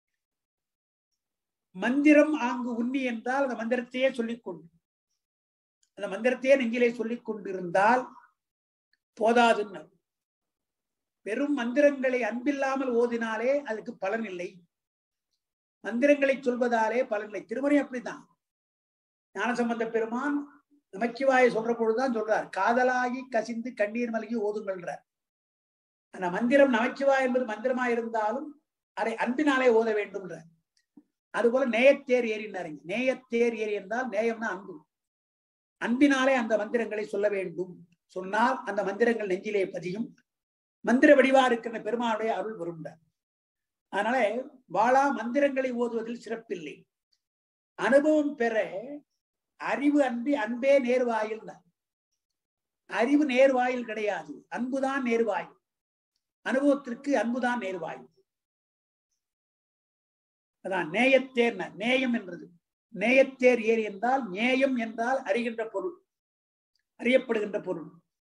மந்திரம் ஆங்கு உண்ணி என்றால் அந்த மந்திரத்தையே சொல்லிக்கொண்டு அந்த மந்திரத்தையே நெஞ்சிலே சொல்லிக் கொண்டிருந்தால் போதாதுன்னு வெறும் மந்திரங்களை அன்பில்லாமல் ஓதினாலே அதுக்கு பலன் இல்லை மந்திரங்களை சொல்வதாலே பலன் இல்லை திருமறை அப்படித்தான் ஞானசம்பந்த பெருமான் நமச்சிவாய சொல்ற பொழுதுதான் சொல்றார் காதலாகி கசிந்து கண்ணீர் மல்கி ஓதுங்கள்ன்றார் அந்த மந்திரம் நமச்சிவாய் என்பது மந்திரமா இருந்தாலும் அதை அன்பினாலே ஓத வேண்டும்ன்ற அதுபோல நேயத்தேர் ஏறினாருங்க நேயத்தேர் ஏறி என்றால் நேயம்னா அன்பு அன்பினாலே அந்த மந்திரங்களை சொல்ல வேண்டும் சொன்னால் அந்த மந்திரங்கள் நெஞ்சிலே பதியும் மந்திர வடிவா இருக்கின்ற பெருமானுடைய அருள் வருண்ட அதனால வாழா மந்திரங்களை ஓதுவதில் சிறப்பில்லை அனுபவம் பெற அறிவு அன்பி அன்பே நேர்வாயில் அறிவு நேர்வாயில் கிடையாது அன்புதான் நேர்வாயில் அனுபவத்திற்கு அன்புதான் நேர்வாயில் அதான் நேயத்தேர் நேயம் என்றது நேயத்தேர் ஏறி என்றால் நேயம் என்றால் அறிகின்ற பொருள் அறியப்படுகின்ற பொருள்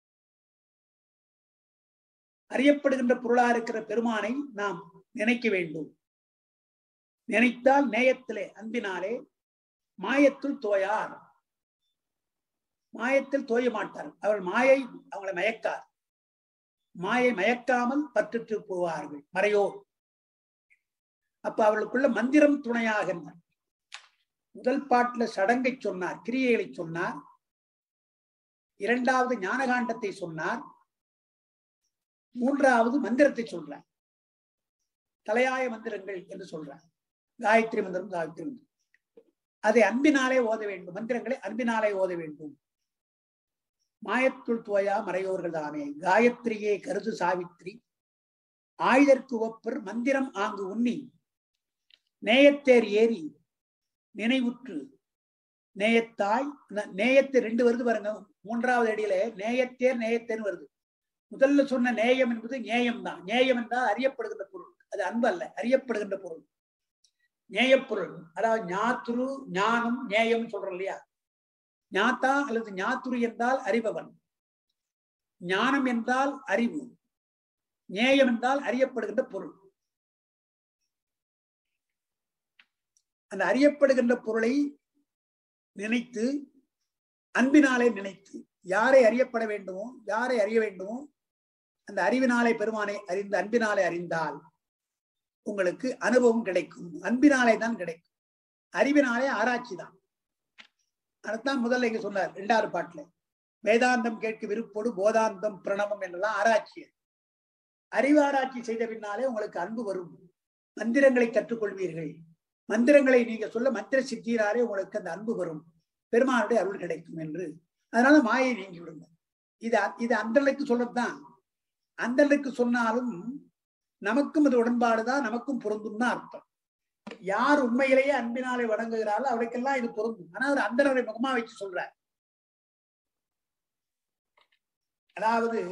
அறியப்படுகின்ற பொருளா இருக்கிற பெருமானை நாம் நினைக்க வேண்டும் நினைத்தால் நேயத்திலே அன்பினாலே மாயத்துள் தோயார் மாயத்தில் தோய மாட்டார் அவர்கள் மாயை அவங்களை மயக்கார் மாயை மயக்காமல் பற்றுற்று போவார்கள் மறையோர் அப்ப அவர்களுக்குள்ள மந்திரம் துணையாக முதல் பாட்டுல சடங்கை சொன்னார் கிரியைகளை சொன்னார் இரண்டாவது ஞானகாண்டத்தை சொன்னார் மூன்றாவது மந்திரத்தை சொல்றார் தலையாய மந்திரங்கள் என்று சொல்றார் காயத்ரி மந்திரம் காயத்ரி மந்திரம் அதை அன்பினாலே ஓத வேண்டும் மந்திரங்களை அன்பினாலே ஓத வேண்டும் மாயத்துள் துவயா மறையோர்கள் தானே காயத்ரியே கருது சாவித்ரி ஆயுதற்கு ஒப்பர் மந்திரம் ஆங்கு உண்ணி நேயத்தேர் ஏறி நினைவுற்று நேயத்தாய் ந- நேயத்து ரெண்டு வருது பாருங்க மூன்றாவது அடியில நேயத்தேர் நேயத்தேன்னு வருது முதல்ல சொன்ன நேயம் என்பது நேயம் தான் நேயம் என்றால் அறியப்படுகின்ற பொருள் அது அன்பு அல்ல அறியப்படுகின்ற பொருள் நேயப்பொருள் அதாவது ஞாத்துரு ஞானம் நேயம் சொல்றோம் இல்லையா ஞாத்தா அல்லது ஞாத்துரு என்றால் அறிபவன் ஞானம் என்றால் அறிவு நேயம் என்றால் அறியப்படுகின்ற பொருள் அந்த அறியப்படுகின்ற பொருளை நினைத்து அன்பினாலே நினைத்து யாரை அறியப்பட வேண்டுமோ யாரை அறிய வேண்டுமோ அந்த அறிவினாலே பெருமானை அறிந்த அன்பினாலே அறிந்தால் உங்களுக்கு அனுபவம் கிடைக்கும் அன்பினாலே தான் கிடைக்கும் அறிவினாலே ஆராய்ச்சி தான் அதைத்தான் முதல்ல இங்க சொன்னார் இரண்டாவது பாட்டுல வேதாந்தம் கேட்க விருப்போடு போதாந்தம் பிரணவம் என்றெல்லாம் ஆராய்ச்சி அறிவாராய்ச்சி செய்த பின்னாலே உங்களுக்கு அன்பு வரும் மந்திரங்களை கற்றுக்கொள்வீர்கள் மந்திரங்களை நீங்க சொல்ல மந்திர சித்தியினாலே உங்களுக்கு அந்த அன்பு வரும் பெருமானுடைய அருள் கிடைக்கும் என்று அதனால மாயை நீங்கி விடுங்க இது அ- இது அந்தளுக்கு சொல்லத்தான் அந்தளுக்கு சொன்னாலும் நமக்கும் இது உடன்பாடுதான் நமக்கும் பொருந்தும் தான் அர்த்தம் யார் உண்மையிலேயே அன்பினாலே வணங்குகிறாரோ அவருக்கெல்லாம் இது பொருந்தும் ஆனா அவர் அந்தனரை முகமா வச்சு சொல்றார் அதாவது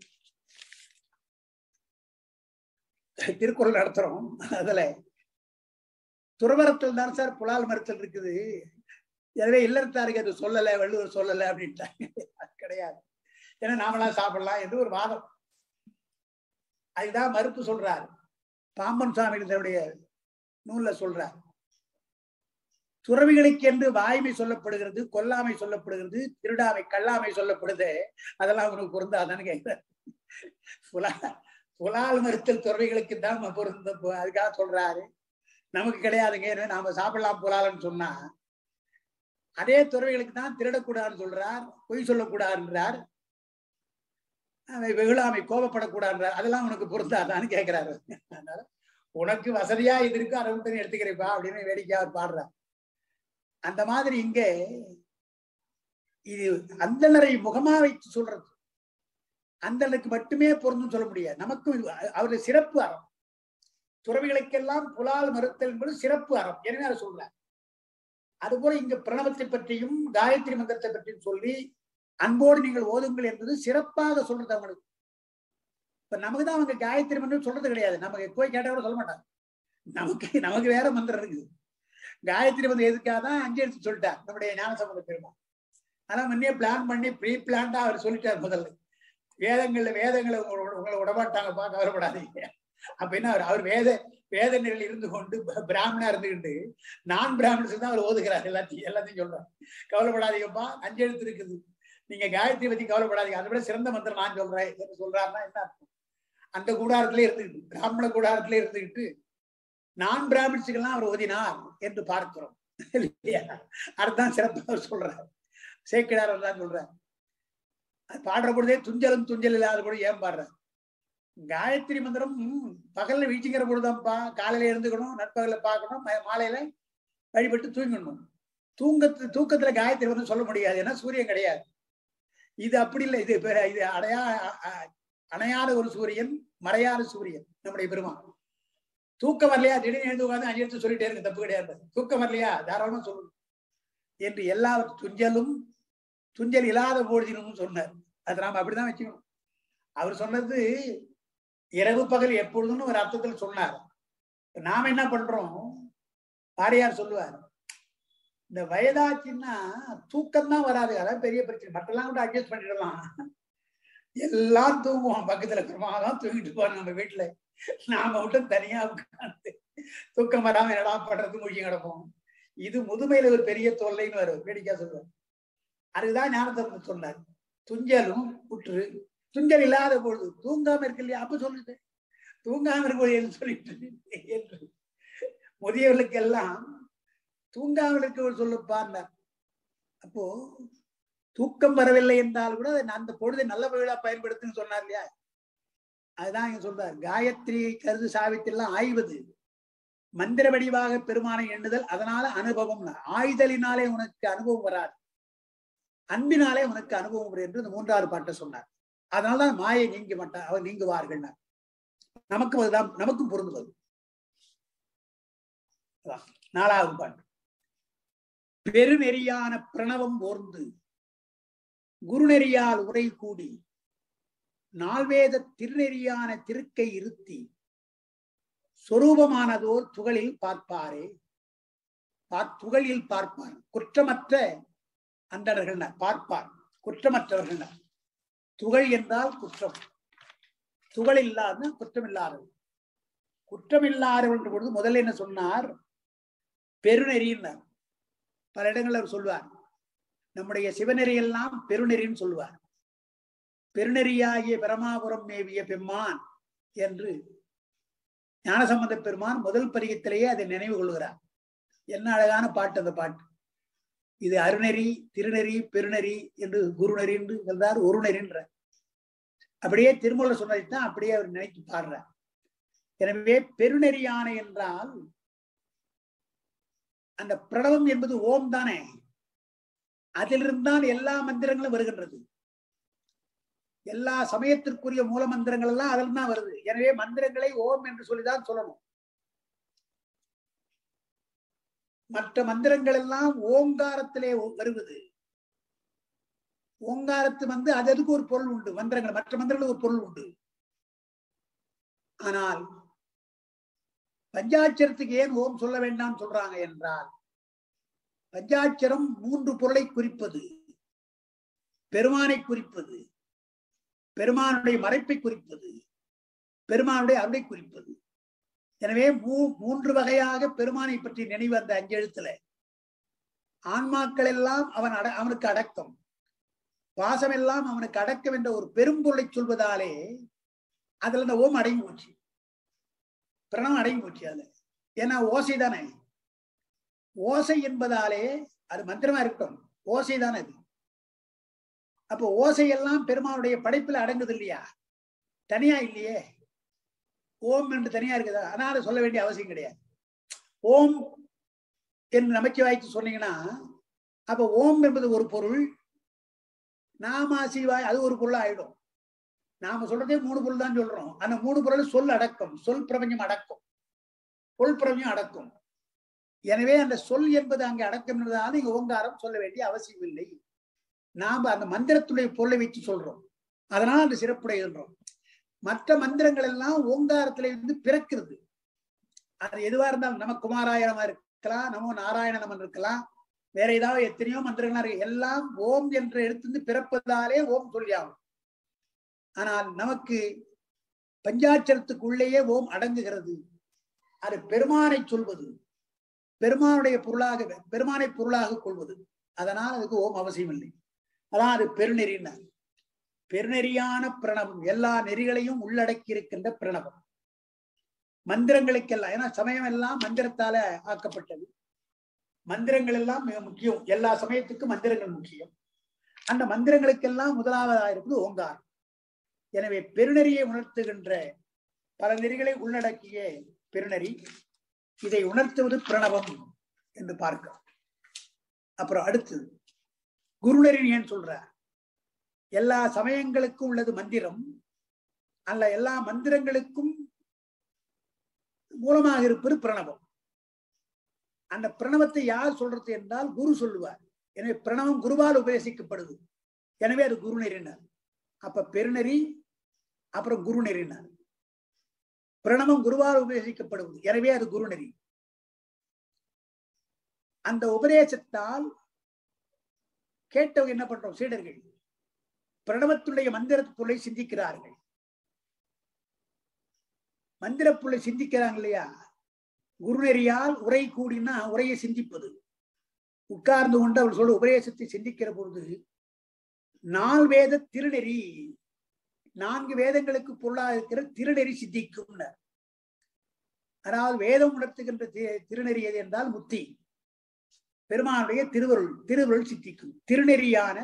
திருக்குறள் நடத்துறோம் அதுல துறவரத்தில் தான் சார் புலால் மறுத்தல் இருக்குது எனவே இல்லறத்தாருக்கு அது சொல்லல வள்ளுவர் சொல்லல அப்படின்ட்டாங்க அது கிடையாது ஏன்னா நாமெல்லாம் சாப்பிடலாம் என்று ஒரு வாதம் அதுதான் மறுப்பு சொல்றார் பாம்பன் சுவாமி தன்னுடைய நூல்ல சொல்றார் துறவிகளுக்கு என்று வாய்மை சொல்லப்படுகிறது கொல்லாமை சொல்லப்படுகிறது திருடாமை கல்லாமை சொல்லப்படுது அதெல்லாம் உனக்கு பொருந்தாதான்னு கேட்கிறார் புலா புலால் மறுத்தல் துறவிகளுக்கு தான் பொருந்த அதுக்காக சொல்றாரு நமக்கு கிடையாதுங்க ஏன்னா நாம சாப்பிடலாம் புலால்னு சொன்னா அதே துறவிகளுக்கு தான் திருடக்கூடாதுன்னு சொல்றார் பொய் சொல்லக்கூடாதுன்றார் அவன் வெகுளாமை கோபப்படக்கூடாதுன்றார் அதெல்லாம் உனக்கு பொருந்தாதான்னு கேட்கிறாரு அதனால உனக்கு வசதியா இது இருக்கு அதை மட்டும் நீ எடுத்துக்கிறப்பா அப்படின்னு வேடிக்கையா அவர் பாடுறார் அந்த மாதிரி இங்க இது அந்தனரை முகமா வைத்து சொல்றது அந்தனுக்கு மட்டுமே பொருந்தும் சொல்ல முடியாது நமக்கும் இது அ- அவருடைய சிறப்பு அறம் துறவிகளுக்கெல்லாம் புலால் மறுத்தல் என்பது சிறப்பு அறம் எனவே அதை சொல்றார் அதுபோல இங்க பிரணவத்தை பற்றியும் காயத்ரி மந்திரத்தை பற்றியும் சொல்லி அன்போடு நீங்கள் ஓதுங்கள் என்பது சிறப்பாக சொல்றது அவங்களுக்கு இப்ப நமக்கு தான் அவங்க காயத்ரி மந்திரம் சொல்றது கிடையாது நமக்கு போய் கேட்டா கூட சொல்ல மாட்டாங்க நமக்கு நமக்கு வேற மந்திரம் இருக்குது காயத்ரி மந்திரம் எதுக்காக தான் அஞ்சு எடுத்து சொல்லிட்டார் நம்முடைய ஞானசம்பந்த பெருமாள் ஆனா முன்னே பிளான் பண்ணி ப்ரீ பிளான்டா அவர் சொல்லிட்டார் முதல்ல வேதங்கள்ல வேதங்களை உங்களை உங்களை விடமாட்டாங்கப்பா கவலைப்படாதீங்க அப்படின்னா அவர் அவர் வேத வேத நிலையில் இருந்து கொண்டு ப- பிராமணா இருந்துகிட்டு நான் பிராமணஸ் தான் அவர் ஓதுகிறார் எல்லாத்தையும் எல்லாத்தையும் சொல்றார் கவலைப்படாதீங்கப்பா அஞ்சு எழுத்து இருக்குது நீங்க காயத்ரி பத்தி கவலைப்படாதீங்க அதை விட சிறந்த மந்திரம் நான் சொல்றேன் என்று சொல்றாருன்னா என்ன அர்த்தம் அந்த கூடாரத்திலே இருந்துகிட்டு பிராமண கூடாரத்திலே இருந்துகிட்டு நான் பிராமணிச்சுக்கெல்லாம் அவர் ஓதினார் என்று பார்க்கிறோம் இல்லையா அதுதான் சிறப்பாக அவர் சொல்றார் சேக்கிடார் தான் சொல்றார் அது பாடுற பொழுதே துஞ்சலும் துஞ்சல் இல்லாத கூட ஏன் பாடுறார் காயத்ரி மந்திரம் ம், பகல்ல வீழ்ச்சிக்கிற பொழுதுதான்ப்பா காலையில இருந்துக்கணும் நட்பகல்ல பார்க்கணும் ம- மாலையில வழிபட்டு தூங்கிடணும் தூங்கத்து தூக்கத்துல காயத்ரி மந்திரம் சொல்ல முடியாது ஏன்னா சூரியன் கிடையாது இது அப்படி இல்லை இது பெ- இது அடையா அ- அ- அணையாத ஒரு சூரியன் மறையாத சூரியன் நம்முடைய பெருமான் தூக்கம் வரலையா திடீர்னு எழுந்து உட்காந்து அஞ்சு எடுத்து சொல்லிட்டே இருக்கு தப்பு கிடையாது தூக்கம் வரலையா தாராளமா சொல்லணும் என்று எல்லா துஞ்சலும் துஞ்சல் இல்லாத பொழுதினும் சொன்னார் அது நாம அப்படிதான் வச்சுக்கணும் அவர் சொன்னது இரவு பகல் எப்பொழுதுன்னு ஒரு அர்த்தத்துல சொன்னார் நாம என்ன பண்றோம் பாரியார் சொல்லுவார் இந்த வயதாச்சுன்னா தூக்கம் தான் வராது அதான் பெரிய பிரச்சனை மற்றெல்லாம் கூட அட்ஜஸ்ட் பண்ணிடலாம் எல்லாம் தூங்குவோம் பக்கத்துல இருக்கிறவங்க தான் தூங்கிட்டு போவாங்க நம்ம வீட்டுல நாம மட்டும் தனியா உட்கார்ந்து தூக்கம் வராம என்னடா பண்றது முழிச்சு கிடப்போம் இது முதுமையில ஒரு பெரிய தொல்லைன்னு வரும் வேடிக்கை சொல்லுவார் அதுதான் ஞானத்தை சொன்னார் துஞ்சலும் உற்று துஞ்சல் இல்லாத பொழுது தூங்காம இருக்கு இல்லையா அப்ப சொல்லுது தூங்காம இருக்கும்போது என்று சொல்லிட்டு என்று முதியவர்களுக்கு எல்லாம் தூங்காமல் இருக்க சொல்லுப்பார் அப்போ தூக்கம் வரவில்லை என்றால் கூட அதை அந்த பொழுதை நல்ல வகையில பயன்படுத்துன்னு சொன்னார் இல்லையா அதுதான் இங்க சொல்றார் காயத்ரி கருது சாவித்திரி எல்லாம் ஆய்வது மந்திர வடிவாக பெருமானை எண்ணுதல் அதனால அனுபவம் ஆய்தலினாலே உனக்கு அனுபவம் வராது அன்பினாலே உனக்கு அனுபவம் வரும் என்று இந்த மூன்றாவது பாட்டை சொன்னார் அதனாலதான் மாயை நீங்க மாட்டார் அவர் நீங்குவார்கள் நமக்கும் அதுதான் நமக்கும் பொருந்துவது அதான் நாலாவது பாட்டு பெருநெறியான பிரணவம் ஓர்ந்து குருநெறியால் உரை கூடி நால்வேத திருநெறியான திருக்கை இருத்தி சொரூபமானதோர் துகளில் பார்ப்பாரே துகளில் பார்ப்பார் குற்றமற்ற அந்தணர்கள் பார்ப்பார் குற்றமற்றவர்கள் துகள் என்றால் குற்றம் துகள் இல்லாத குற்றம் இல்லாதவர் குற்றம் இல்லாதவர் என்ற பொழுது முதல்ல என்ன சொன்னார் பெருநெறின்னார் பல இடங்கள் அவர் சொல்வார் நம்முடைய சிவநெறி எல்லாம் பெருநெறின்னு சொல்லுவார் பெருநெறியாகிய பிரமாபுரம் மேவிய பெம்மான் என்று ஞானசம்பந்த பெருமான் முதல் பதிகத்திலேயே அதை நினைவு கொள்கிறார் என்ன அழகான பாட்டு அந்த பாட்டு இது அருநெறி திருநெறி பெருநெறி என்று குருநெறி என்று சொல்றார் ஒரு நெறின்ற அப்படியே திருமூல சொன்னதைத்தான் அப்படியே அவர் நினைத்து பாடுறார் எனவே பெருநெறியான என்றால் அந்த பிரணவம் என்பது ஓம் தானே அதிலிருந்தான் எல்லா மந்திரங்களும் வருகின்றது எல்லா சமயத்திற்குரிய மூல மந்திரங்கள் எல்லாம் அதில் தான் வருது எனவே மந்திரங்களை ஓம் என்று சொல்லிதான் சொல்லணும் மற்ற மந்திரங்கள் எல்லாம் ஓங்காரத்திலே வருவது ஓங்காரத்து வந்து அது அதுக்கு ஒரு பொருள் உண்டு மந்திரங்கள் மற்ற மந்திரங்களுக்கு ஒரு பொருள் உண்டு ஆனால் பஞ்சாட்சரத்துக்கு ஏன் ஓம் சொல்ல வேண்டாம் சொல்றாங்க என்றால் பஞ்சாட்சரம் மூன்று பொருளை குறிப்பது பெருமானை குறிப்பது பெருமானுடைய மறைப்பை குறிப்பது பெருமானுடைய அருளை குறிப்பது எனவே மூ மூன்று வகையாக பெருமானை பற்றி நினைவு அந்த அஞ்செழுத்துல ஆன்மாக்கள் எல்லாம் அவன் அட அவனுக்கு அடக்கம் பாசம் எல்லாம் அவனுக்கு அடக்கம் என்ற ஒரு பெரும்பொருளை சொல்வதாலே அதுல இந்த ஓம் அடங்கி போச்சு பிரணவம் அடங்கி போச்சு அதுல ஏன்னா ஓசை தானே ஓசை என்பதாலே அது மந்திரமா இருக்கட்டும் ஓசை தானே அது அப்போ ஓசை எல்லாம் பெருமானுடைய படைப்புல அடங்குது இல்லையா தனியா இல்லையே ஓம் என்று தனியா இருக்குதா அதனால சொல்ல வேண்டிய அவசியம் கிடையாது ஓம் என்று நமச்சிவாய்க்கு சொன்னீங்கன்னா அப்ப ஓம் என்பது ஒரு பொருள் நாம சிவாய் அது ஒரு பொருள் ஆயிடும் நாம சொல்றதே மூணு பொருள் தான் சொல்றோம் அந்த மூணு பொருள் சொல் அடக்கம் சொல் பிரபஞ்சம் அடக்கும் பொருள் பிரபஞ்சம் அடக்கும் எனவே அந்த சொல் என்பது அங்கே அடக்கம் என்பதால் இங்க ஓங்காரம் சொல்ல வேண்டிய அவசியம் இல்லை நாம அந்த மந்திரத்துடைய பொருளை வச்சு சொல்றோம் அதனால அந்த சிறப்புடையன்றோம் மற்ற மந்திரங்கள் எல்லாம் ஓங்காரத்துல இருந்து பிறக்கிறது அது எதுவா இருந்தாலும் நம்ம குமாராயணமா இருக்கலாம் நம்ம நாராயண நமன் இருக்கலாம் வேற ஏதாவது எத்தனையோ மந்திரங்களா இருக்கு எல்லாம் ஓம் என்ற எழுத்து பிறப்பதாலே ஓம் சொல்லியாகும் ஆனால் நமக்கு பஞ்சாட்சரத்துக்குள்ளேயே ஓம் அடங்குகிறது அது பெருமானை சொல்வது பெருமானுடைய பொருளாக பெருமானை பொருளாக கொள்வது அதனால் அதுக்கு ஓம் அவசியம் இல்லை அதான் அது பெருநெறினார் பெருநெறியான பிரணவம் எல்லா நெறிகளையும் உள்ளடக்கி இருக்கின்ற பிரணவம் மந்திரங்களுக்கெல்லாம் ஏன்னா சமயம் எல்லாம் மந்திரத்தால ஆக்கப்பட்டது மந்திரங்கள் எல்லாம் மிக முக்கியம் எல்லா சமயத்துக்கும் மந்திரங்கள் முக்கியம் அந்த மந்திரங்களுக்கெல்லாம் முதலாவதாக இருப்பது ஓங்காரம் எனவே பெருநெறியை உணர்த்துகின்ற பல நெறிகளை உள்ளடக்கிய பெருநெறி இதை உணர்த்துவது பிரணவம் என்று பார்க்க அப்புறம் அடுத்தது குருநெறி ஏன் சொல்ற எல்லா சமயங்களுக்கும் உள்ளது மந்திரம் அல்ல எல்லா மந்திரங்களுக்கும் மூலமாக இருப்பது பிரணவம் அந்த பிரணவத்தை யார் சொல்றது என்றால் குரு சொல்லுவார் எனவே பிரணவம் குருவால் உபதேசிக்கப்படுது எனவே அது குருநெறினார் அப்ப பெருநெறி அப்புறம் குருநெறினார் பிரணவம் குருவால் உபதேசிக்கப்படுவது எனவே அது குருநெறி அந்த உபதேசத்தால் கேட்டவங்க என்ன பண்றோம் சீடர்கள் பிரணவத்துடைய மந்திர பொருளை சிந்திக்கிறார்கள் மந்திர பொருளை சிந்திக்கிறாங்க இல்லையா குருநெறியால் உரை கூடினா உரையை சிந்திப்பது உட்கார்ந்து கொண்டு அவர் சொல்ற உபதேசத்தை சிந்திக்கிற பொழுது நால் வேத திருநெறி நான்கு வேதங்களுக்கு பொருளாக இருக்கிற திருநெறி சித்திக்கும் அதாவது வேதம் உணர்த்துகின்ற திருநெறி எது என்றால் முத்தி பெருமானுடைய திருவருள் திருவருள் சித்திக்கும் திருநெறியான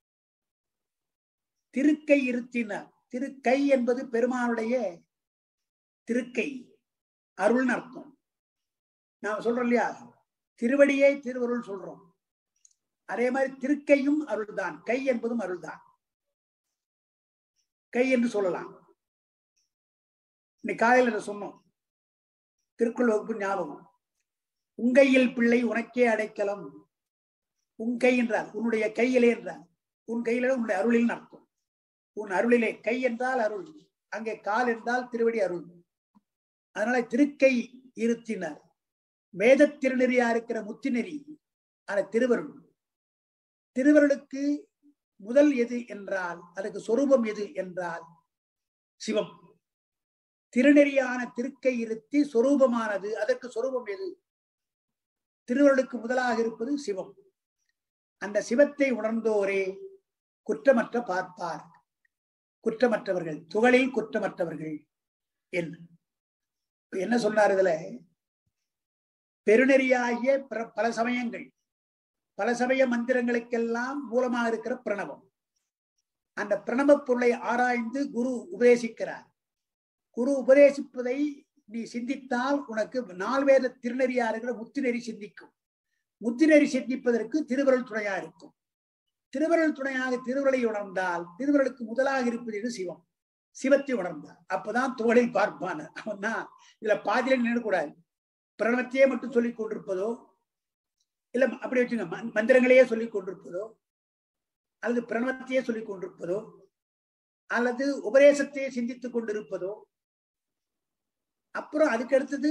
திருக்கை இருத்தினார் திருக்கை என்பது பெருமானுடைய திருக்கை அருள்னு அர்த்தம் நாம சொல்றோம் இல்லையா திருவடியை திருவருள் சொல்றோம் அதே மாதிரி திருக்கையும் அருள்தான் கை என்பதும் அருள்தான் கை என்று சொல்லலாம் இன்னைக்கு காலையில் சொன்னோம் திருக்குள் வகுப்பு ஞாபகம் உங்கையில் பிள்ளை உனக்கே அடைக்கலம் உன் கை என்றார் உன்னுடைய கையிலே என்றார் உன் கையில உன்னுடைய அருளில் அர்த்தம் உன் அருளிலே கை என்றால் அருள் அங்கே கால் என்றால் திருவடி அருள் அதனால திருக்கை இருத்தினார் வேத திருநெறியா இருக்கிற முத்திநெறி அந்த திருவருள் திருவருளுக்கு முதல் எது என்றால் அதுக்கு சொரூபம் எது என்றால் சிவம் திருநெறியான திருக்கை இருத்தி சொரூபமானது அதற்கு சொரூபம் எது திருவருளுக்கு முதலாக இருப்பது சிவம் அந்த சிவத்தை உணர்ந்தோரே குற்றமற்ற பார்ப்பார் குற்றமற்றவர்கள் துகளில் குற்றமற்றவர்கள் என்று என்ன சொன்னார் இதுல பெருநெறியாகிய பல சமயங்கள் பல சமய மந்திரங்களுக்கெல்லாம் மூலமாக இருக்கிற பிரணவம் அந்த பிரணவ பொருளை ஆராய்ந்து குரு உபதேசிக்கிறார் குரு உபதேசிப்பதை நீ சிந்தித்தால் உனக்கு நால்வேத திருநெறியா இருக்கிற முத்திநெறி சிந்திக்கும் முத்திநெறி சிந்திப்பதற்கு திருவருள் துணையா இருக்கும் திருவருள் துணையாக திருவருளை உணர்ந்தால் திருவருளுக்கு முதலாக இருப்பது இது சிவம் சிவத்தை உணர்ந்தார் அப்பதான் துகளில் பார்ப்பான் அவன் தான் இதுல பாதியில நினைக்கூடாது பிரணவத்தையே மட்டும் சொல்லிக் கொண்டிருப்பதோ இல்ல அப்படி வச்சுங்க மந்திரங்களையே சொல்லிக் கொண்டிருப்பதோ அல்லது பிரணவத்தையே சொல்லிக் கொண்டிருப்பதோ அல்லது உபதேசத்தையே சிந்தித்துக் கொண்டிருப்பதோ அப்புறம் அதுக்கு அடுத்தது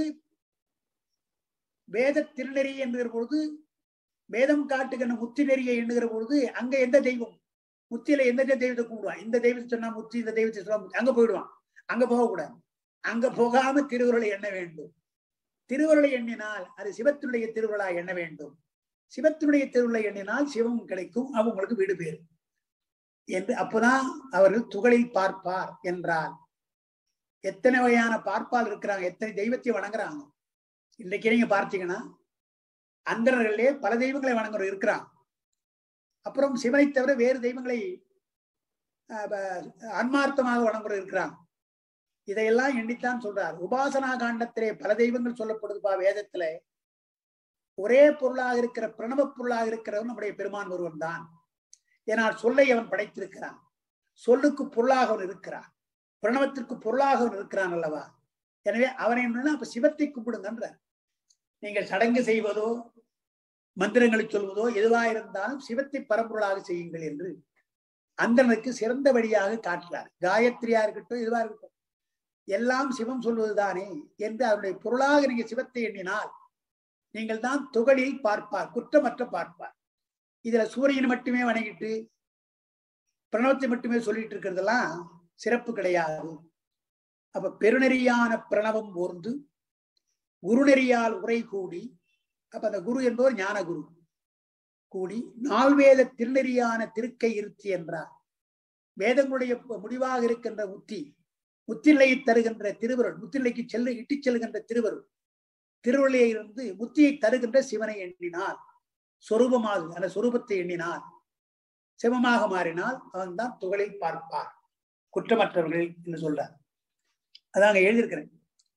வேத திருநெறி என்கிற பொழுது வேதம் காட்டுகிற முத்தி நெறியை எண்ணுகிற பொழுது அங்க எந்த தெய்வம் முத்தியில எந்த தெய்வத்தை கூடுவான் இந்த தெய்வத்தை சொன்னா முத்தி இந்த தெய்வத்தை சொன்னா அங்க போயிடுவான் அங்க போகக்கூடாது அங்க போகாம திருவுருளை எண்ண வேண்டும் திருவுருளை எண்ணினால் அது சிவத்தினுடைய திருவிழா எண்ண வேண்டும் சிவத்தினுடைய திருவிழை எண்ணினால் சிவம் கிடைக்கும் அவங்களுக்கு வீடு பேர் என்று அப்போதான் அவர்கள் துகளில் பார்ப்பார் என்றார் எத்தனை வகையான பார்ப்பால் இருக்கிறாங்க எத்தனை தெய்வத்தை வணங்குறாங்க இன்னைக்கு நீங்க பார்த்தீங்கன்னா அந்தரர்களே பல தெய்வங்களை வணங்குற இருக்கிறாங்க அப்புறம் சிவனை தவிர வேறு தெய்வங்களை ஆன்மார்த்தமாக வணங்குற இருக்கிறாங்க இதையெல்லாம் எண்ணித்தான் சொல்றார் உபாசனா காண்டத்திலே பல தெய்வங்கள் சொல்லப்படுதுப்பா வேதத்துல ஒரே பொருளாக இருக்கிற பிரணவ பொருளாக இருக்கிறவன் நம்முடைய பெருமான் ஒருவன் தான் ஏனால் சொல்லை அவன் படைத்திருக்கிறான் சொல்லுக்கு பொருளாக அவன் இருக்கிறான் பிரணவத்திற்கு பொருளாக அவன் இருக்கிறான் அல்லவா எனவே அவனை என்ன அப்ப சிவத்தை கும்பிடுங்கன்ற நீங்கள் சடங்கு செய்வதோ மந்திரங்களை சொல்வதோ எதுவா இருந்தாலும் சிவத்தை பரம்பொருளாக செய்யுங்கள் என்று அந்தனுக்கு சிறந்த வழியாக காட்டுறார் காயத்ரியா இருக்கட்டும் எதுவா இருக்கட்டும் எல்லாம் சிவம் சொல்வதுதானே என்று அவருடைய பொருளாக நீங்க சிவத்தை எண்ணினால் நீங்கள் தான் துகளில் பார்ப்பார் குற்றமற்ற பார்ப்பார் இதுல சூரியனை மட்டுமே வணங்கிட்டு பிரணவத்தை மட்டுமே சொல்லிட்டு இருக்கிறதெல்லாம் சிறப்பு கிடையாது அப்ப பெருநெறியான பிரணவம் ஓர்ந்து குருநெறியால் உரை கூடி அப்ப அந்த குரு என்பவர் ஞான குரு கூடி நால்வேத திருநெறியான திருக்கை இருத்தி என்றார் வேதங்களுடைய முடிவாக இருக்கின்ற முத்தி முத்திலையை தருகின்ற திருவருள் முத்திலைக்கு செல்லு இட்டுச் செல்கின்ற திருவருள் திருவள்ளியை இருந்து முத்தியை தருகின்ற சிவனை எண்ணினார் சொரூபமாக அந்த சொரூபத்தை எண்ணினார் சிவமாக மாறினால் அவன் தான் துகளில் பார்ப்பார் குற்றமற்றவர்கள் என்று சொல்றார் அதாங்க எழுதியிருக்கிறேன்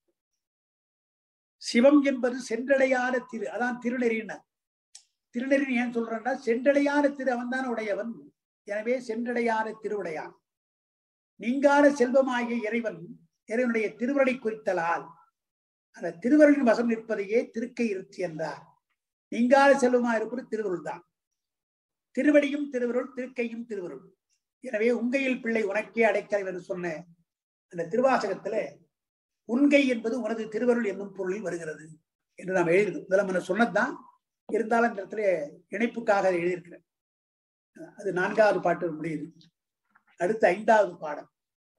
சிவம் என்பது சென்றடையாத திரு அதான் திருநெறியினர் திருநெறி ஏன் சொல்றேன்னா சென்றடையாத திரு அவன் தான் உடையவன் எனவே சென்றடையாத திருவுடையான் நீங்காத செல்வமாகிய இறைவன் இறைவனுடைய திருவருளை குறித்தலால் அந்த திருவருளின் வசம் நிற்பதையே திருக்கை இருத்தி என்றார் நீங்காத செல்வமா இருப்பது திருவருள் தான் திருவடியும் திருவருள் திருக்கையும் திருவருள் எனவே உங்கையில் பிள்ளை உனக்கே அடைக்கலம் என்று சொன்ன அந்த திருவாசகத்துல உண்கை என்பது உனது திருவருள் என்னும் பொருளில் வருகிறது என்று நாம் எழுதியிருக்கோம் இதெல்லாம் நம்ம சொன்னதுதான் இருந்தாலும் இந்த இடத்துல இணைப்புக்காக அதை எழுதியிருக்கிறேன் அது நான்காவது பாட்டு முடியுது அடுத்த ஐந்தாவது பாடம்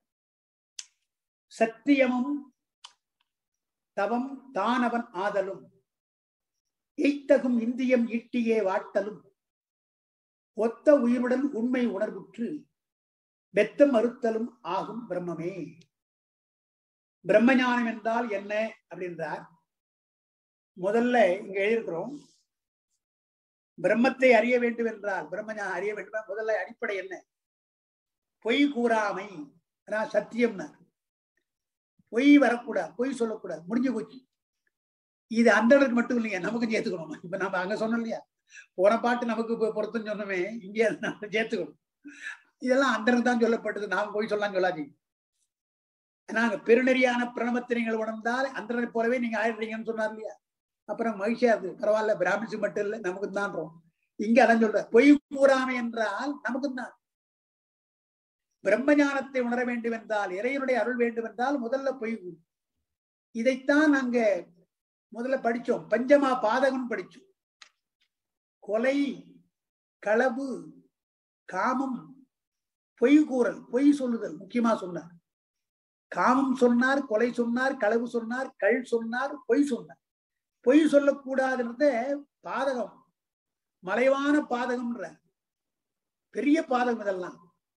சத்தியமும் தவம் தானவன் ஆதலும் எய்த்தகும் இந்தியம் ஈட்டியே வாட்டலும் ஒத்த உயிருடன் உண்மை உணர்வுற்று வெத்தம் மறுத்தலும் ஆகும் பிரம்மமே பிரம்மஞானம் என்றால் என்ன அப்படின்றார் முதல்ல இங்க எழுதியிருக்கிறோம் பிரம்மத்தை அறிய வேண்டும் என்றால் பிரம்மஞானம் அறிய வேண்டும் முதல்ல அடிப்படை என்ன பொய் கூறாமை சத்தியம்னா பொய் வரக்கூடாது பொய் சொல்லக்கூடாது முடிஞ்சு போச்சு இது அந்தளவுக்கு மட்டும் இல்லைங்க நமக்கு சேர்த்துக்கணும் இப்ப நம்ம அங்க சொன்னோம் இல்லையா போன பாட்டு நமக்கு பொருத்தம் சொன்னோமே இங்கே நம்ம சேர்த்துக்கணும் இதெல்லாம் அந்தரம் தான் சொல்லப்பட்டது நாம் போய் சொல்லலாம் சொல்லாதீங்க நாங்க பெருநெறியான பிரணவத்தை நீங்கள் உணர்ந்தால் அந்தரை போலவே நீங்க ஆயிடுறீங்கன்னு சொன்னார் இல்லையா அப்புறம் மகிழ்ச்சியா இருக்கு பரவாயில்ல பிராமின்ஸுக்கு மட்டும் இல்லை நமக்கு தான்றோம் இங்க அதான் சொல்ற பொய் கூறாமை என்றால் நமக்கு தான் பிரம்ம ஞானத்தை உணர வேண்டும் என்றால் இறைவனுடைய அருள் வேண்டும் என்றால் முதல்ல பொய் கூறு. இதைத்தான் நாங்க முதல்ல படிச்சோம் பஞ்சமா பாதகம் படிச்சோம் கொலை களவு காமம் பொய் கூறல் பொய் சொல்லுதல் முக்கியமா சொன்னார் காமம் சொன்னார் கொலை சொன்னார் களவு சொன்னார் கள் சொன்னார் பொய் சொன்னார் பொய் சொல்லக்கூடாதுன்றத பாதகம் மலைவான பாதகம்ன்ற பெரிய பாதகம் இதெல்லாம்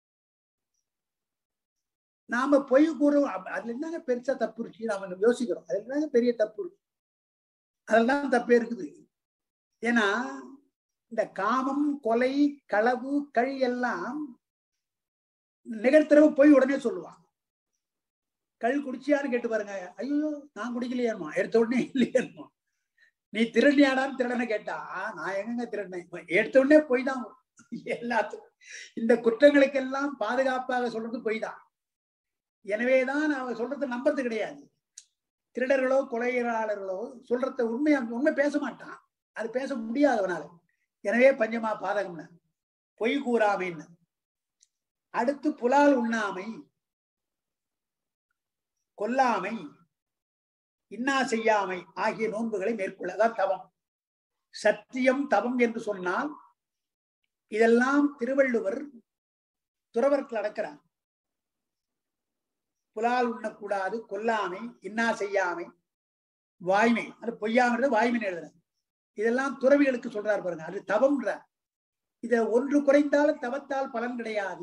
நாம பொய் கூறும் அப்ப அதுல என்னங்க பெருசா தப்பு இருக்கு நாம யோசிக்கிறோம் அதுல என்னங்க பெரிய தப்பு இருக்கு அதெல்லாம் தப்பே இருக்குது ஏன்னா இந்த காமம் கொலை களவு கழி எல்லாம் நிகழ்த்தரவு போய் உடனே சொல்லுவான் கள் குடிச்சியான்னு கேட்டு பாருங்க ஐயோ நான் குடிக்கலையாமா எடுத்த உடனே இல்லையாமா நீ திருடியாடான்னு திருடனை கேட்டா "ஆ, நான் எங்கங்க திருடினேன் எடுத்த உடனே போய் தான் எல்லாத்துக்கும் இந்த குற்றங்களுக்கெல்லாம் பாதுகாப்பாக சொல்றது பொய் தான் எனவேதான் அவன் சொல்றது நம்புறது கிடையாது திருடர்களோ கொலையாளர்களோ சொல்றத உண்மை உண்மை பேச மாட்டான் அது பேச முடியாது அவனால எனவே பஞ்சமா பாதகம்னு பொய் கூறாமைன்னு அடுத்து புலால் உண்ணாமை கொல்லாமை இன்னா செய்யாமை ஆகிய நோன்புகளை மேற்கொள்ள அதான் தவம் சத்தியம் தவம் என்று சொன்னால் இதெல்லாம் திருவள்ளுவர் துறவரத்தில் அடக்கிறார் புலால் உண்ணக்கூடாது கொல்லாமை இன்னா செய்யாமை வாய்மை அது பொய்யாமறது வாய்மை எழுதுற இதெல்லாம் துறவிகளுக்கு சொல்றாரு பாருங்க அது தவம்ன்ற இத ஒன்று குறைந்தாலும் தவத்தால் பலன் கிடையாது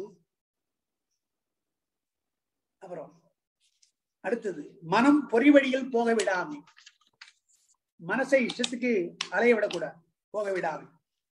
அப்புறம் அடுத்தது மனம் பொறி வழியில் போக விடாமை மனசை இஷ்டத்துக்கு அலைய விடக்கூடாது போக விடாமை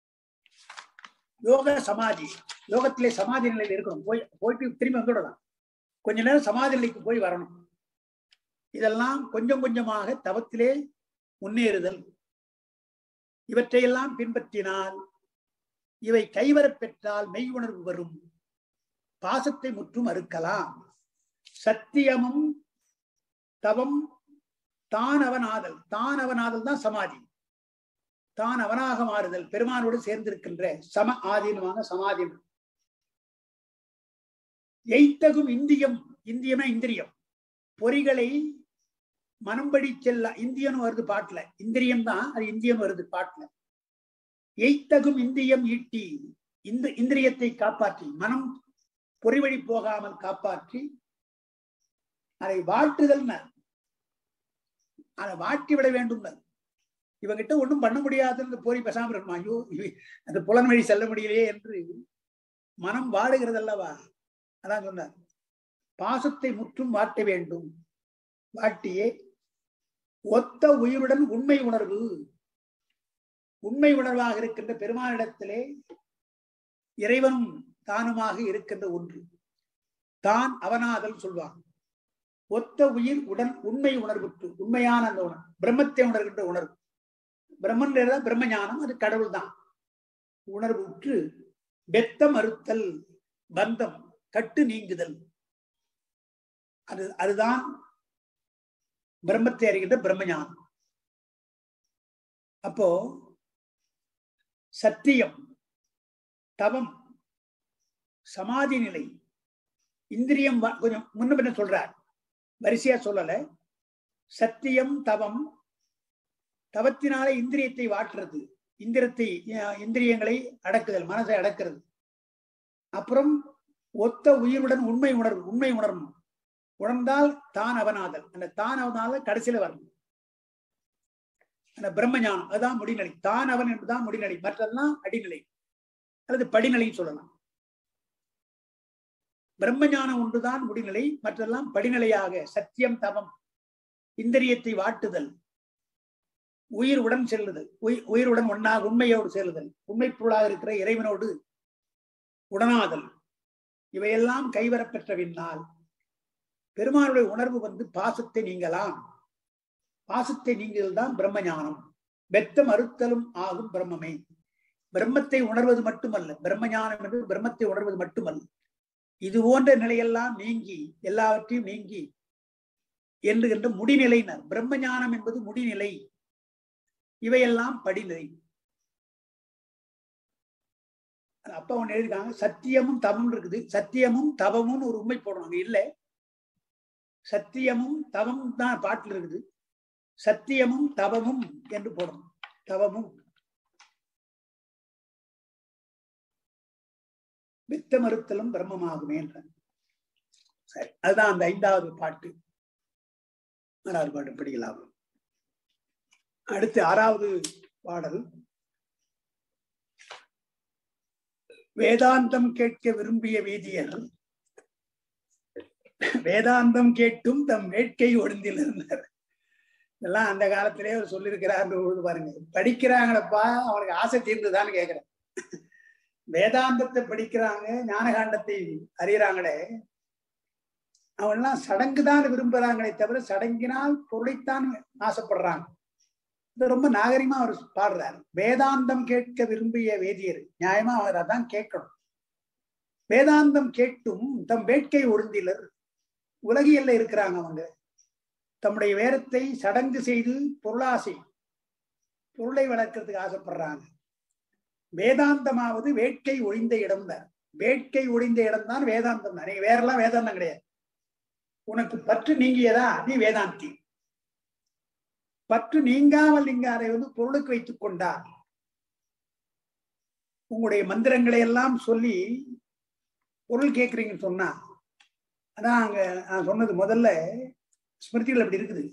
யோக சமாதி யோகத்திலே சமாதி நிலையில் இருக்கணும் போய் போயிட்டு திரும்பி வந்துடலாம் கொஞ்ச நேரம் சமாதி நிலைக்கு போய் வரணும் இதெல்லாம் கொஞ்சம் கொஞ்சமாக தவத்திலே முன்னேறுதல் இவற்றையெல்லாம் பின்பற்றினால் இவை கைவரப் பெற்றால் மெய் உணர்வு வரும் பாசத்தை முற்றும் அறுக்கலாம் சத்தியமும் தவம் தான் அவனாதல் தான் அவனாதல் தான் சமாதி தான் அவனாக மாறுதல் பெருமானோடு சேர்ந்திருக்கின்ற சம ஆதீனமான சமாதி எய்த்தகும் இந்தியம் இந்தியம்னா இந்திரியம் பொறிகளை மனம்படி செல்ல இந்தியன் வருது பாட்டுல இந்திரியம் தான் அது இந்தியம் வருது பாட்டுல எய்த்தகும் இந்தியம் ஈட்டி இந்த இந்திரியத்தை காப்பாற்றி மனம் பொறிவழி போகாமல் காப்பாற்றி அதை வாழ்த்துதல் அதை வாட்டி விட வேண்டும் இவங்கிட்ட ஒண்ணும் பண்ண முடியாதுன்னு போரி பேசாம இருக்கணும் ஐயோ இவ- அந்த புலன் வழி செல்ல முடியலையே என்று மனம் வாடுகிறது அல்லவா அதான் சொன்னார் பாசத்தை முற்றும் வாட்ட வேண்டும் வாட்டியே ஒத்த உயிருடன் உண்மை உணர்வு உண்மை உணர்வாக இருக்கின்ற பெருமானிடத்திலே இறைவனும் தானுமாக இருக்கின்ற ஒன்று தான் அவனாதல் சொல்வான் ஒத்த உயிர் உடன் உண்மை உணர்வுற்று உண்மையான அந்த உணர்வு பிரம்மத்தை உணர்கின்ற உணர்வு பிரம்மன் பிரம்ம ஞானம் அது கடவுள் தான் உணர்வு உற்று பெத்தம் அறுத்தல் பந்தம் கட்டு நீங்குதல் அது அதுதான் பிரம்மத்தை அறிகின்ற பிரம்ம ஞானம் அப்போ சத்தியம் தவம் சமாதி நிலை இந்திரியம் வ- கொஞ்சம் முன்ன பின்ன சொல்றார் வரிசையா சொல்லல சத்தியம் தவம் தவத்தினாலே இந்திரியத்தை வாட்டுறது இந்திரத்தை அஹ், இந்திரியங்களை அடக்குதல் மனசை அடக்குறது அப்புறம் ஒத்த உயிருடன் உண்மை உணர்வு உண்மை உணரணும் உணர்ந்தால் தான் அவனாதல் அந்த தான் அவனாதல் கடைசியில வரணும் அந்த பிரம்ம ஞானம் அதுதான் முடிநிலை தான் அவன் என்பதுதான் முடிநிலை மற்றெல்லாம் அடிநிலை அல்லது படிநிலைன்னு சொல்லலாம் பிரம்ம ஞானம் ஒன்றுதான் முடிநிலை மற்றெல்லாம் படிநிலையாக சத்தியம் தவம் இந்திரியத்தை வாட்டுதல் உயிர் உடன் செல்லுதல் உயிர் உயிருடன் ஒன்னாக உண்மையோடு செல்லுதல் உண்மை பொருளாக இருக்கிற இறைவனோடு உடனாதல் இவையெல்லாம் கைவரப்பெற்ற பின்னால் பெருமானுடைய உணர்வு வந்து பாசத்தை நீங்கலாம் பாசத்தை நீங்குதல் தான் பிரம்ம ஞானம் பெத்தம் அறுத்தலும் ஆகும் பிரம்மமே பிரம்மத்தை உணர்வது மட்டுமல்ல பிரம்ம ஞானம் என்று பிரம்மத்தை உணர்வது மட்டுமல்ல இது போன்ற நிலையெல்லாம் நீங்கி எல்லாவற்றையும் நீங்கி என்கின்ற முடிநிலையினர் பிரம்ம ஞானம் என்பது முடிநிலை இவையெல்லாம் படிநிலை அப்பா ஒண்ணு எழுதிருக்காங்க சத்தியமும் தவம் இருக்குது சத்தியமும் தவமும் ஒரு உண்மை போடுவாங்க இல்ல சத்தியமும் தவமும் தான் பாட்டுல இருக்குது சத்தியமும் தவமும் என்று போடணும் தவமும் வித்த மறுத்தலும் பிரம்மமாகுமே என்ற சரி அதுதான் அந்த ஐந்தாவது பாட்டு ஆறாவது பாட்டு படிக்கலாம் அடுத்து ஆறாவது பாடல் வேதாந்தம் கேட்க விரும்பிய வேதியர் வேதாந்தம் கேட்டும் தம் வேட்கை ஒழுந்தில் இருந்தார் இதெல்லாம் அந்த காலத்திலே அவர் சொல்லியிருக்கிறார் பாருங்க படிக்கிறாங்களப்பா அவனுக்கு ஆசை தீர்ந்துதான்னு கேக்குறேன் வேதாந்தத்தை படிக்கிறாங்க ஞானகாண்டத்தை அறியறாங்களே அவன்லாம் சடங்கு தான் விரும்புறாங்களே தவிர சடங்கினால் பொருளைத்தான் ஆசைப்படுறாங்க இது ரொம்ப நாகரிகமா அவர் பாடுறாரு வேதாந்தம் கேட்க விரும்பிய வேதியர் நியாயமா அவர் அதான் கேட்கணும் வேதாந்தம் கேட்டும் தம் வேட்கை ஒழுந்திலர் உலகியல்ல இருக்கிறாங்க அவங்க தம்முடைய வேரத்தை சடங்கு செய்து பொருளாசை பொருளை வளர்க்கறதுக்கு ஆசைப்படுறாங்க வேதாந்தமாவது வேட்கை ஒழிந்த இடம் தான் வேட்கை ஒழிந்த இடம் தான் வேதாந்தம் தான் நீங்க வேறெல்லாம் வேதாந்தம் கிடையாது உனக்கு பற்று நீங்கியதா நீ வேதாந்தி பற்று நீங்காமல் நீங்க அதை வந்து பொருளுக்கு வைத்துக் கொண்டார் உங்களுடைய மந்திரங்களை எல்லாம் சொல்லி பொருள் கேட்குறீங்கன்னு சொன்னா அதான் அங்க நான் சொன்னது முதல்ல ஸ்மிருதிகள் அப்படி இருக்குது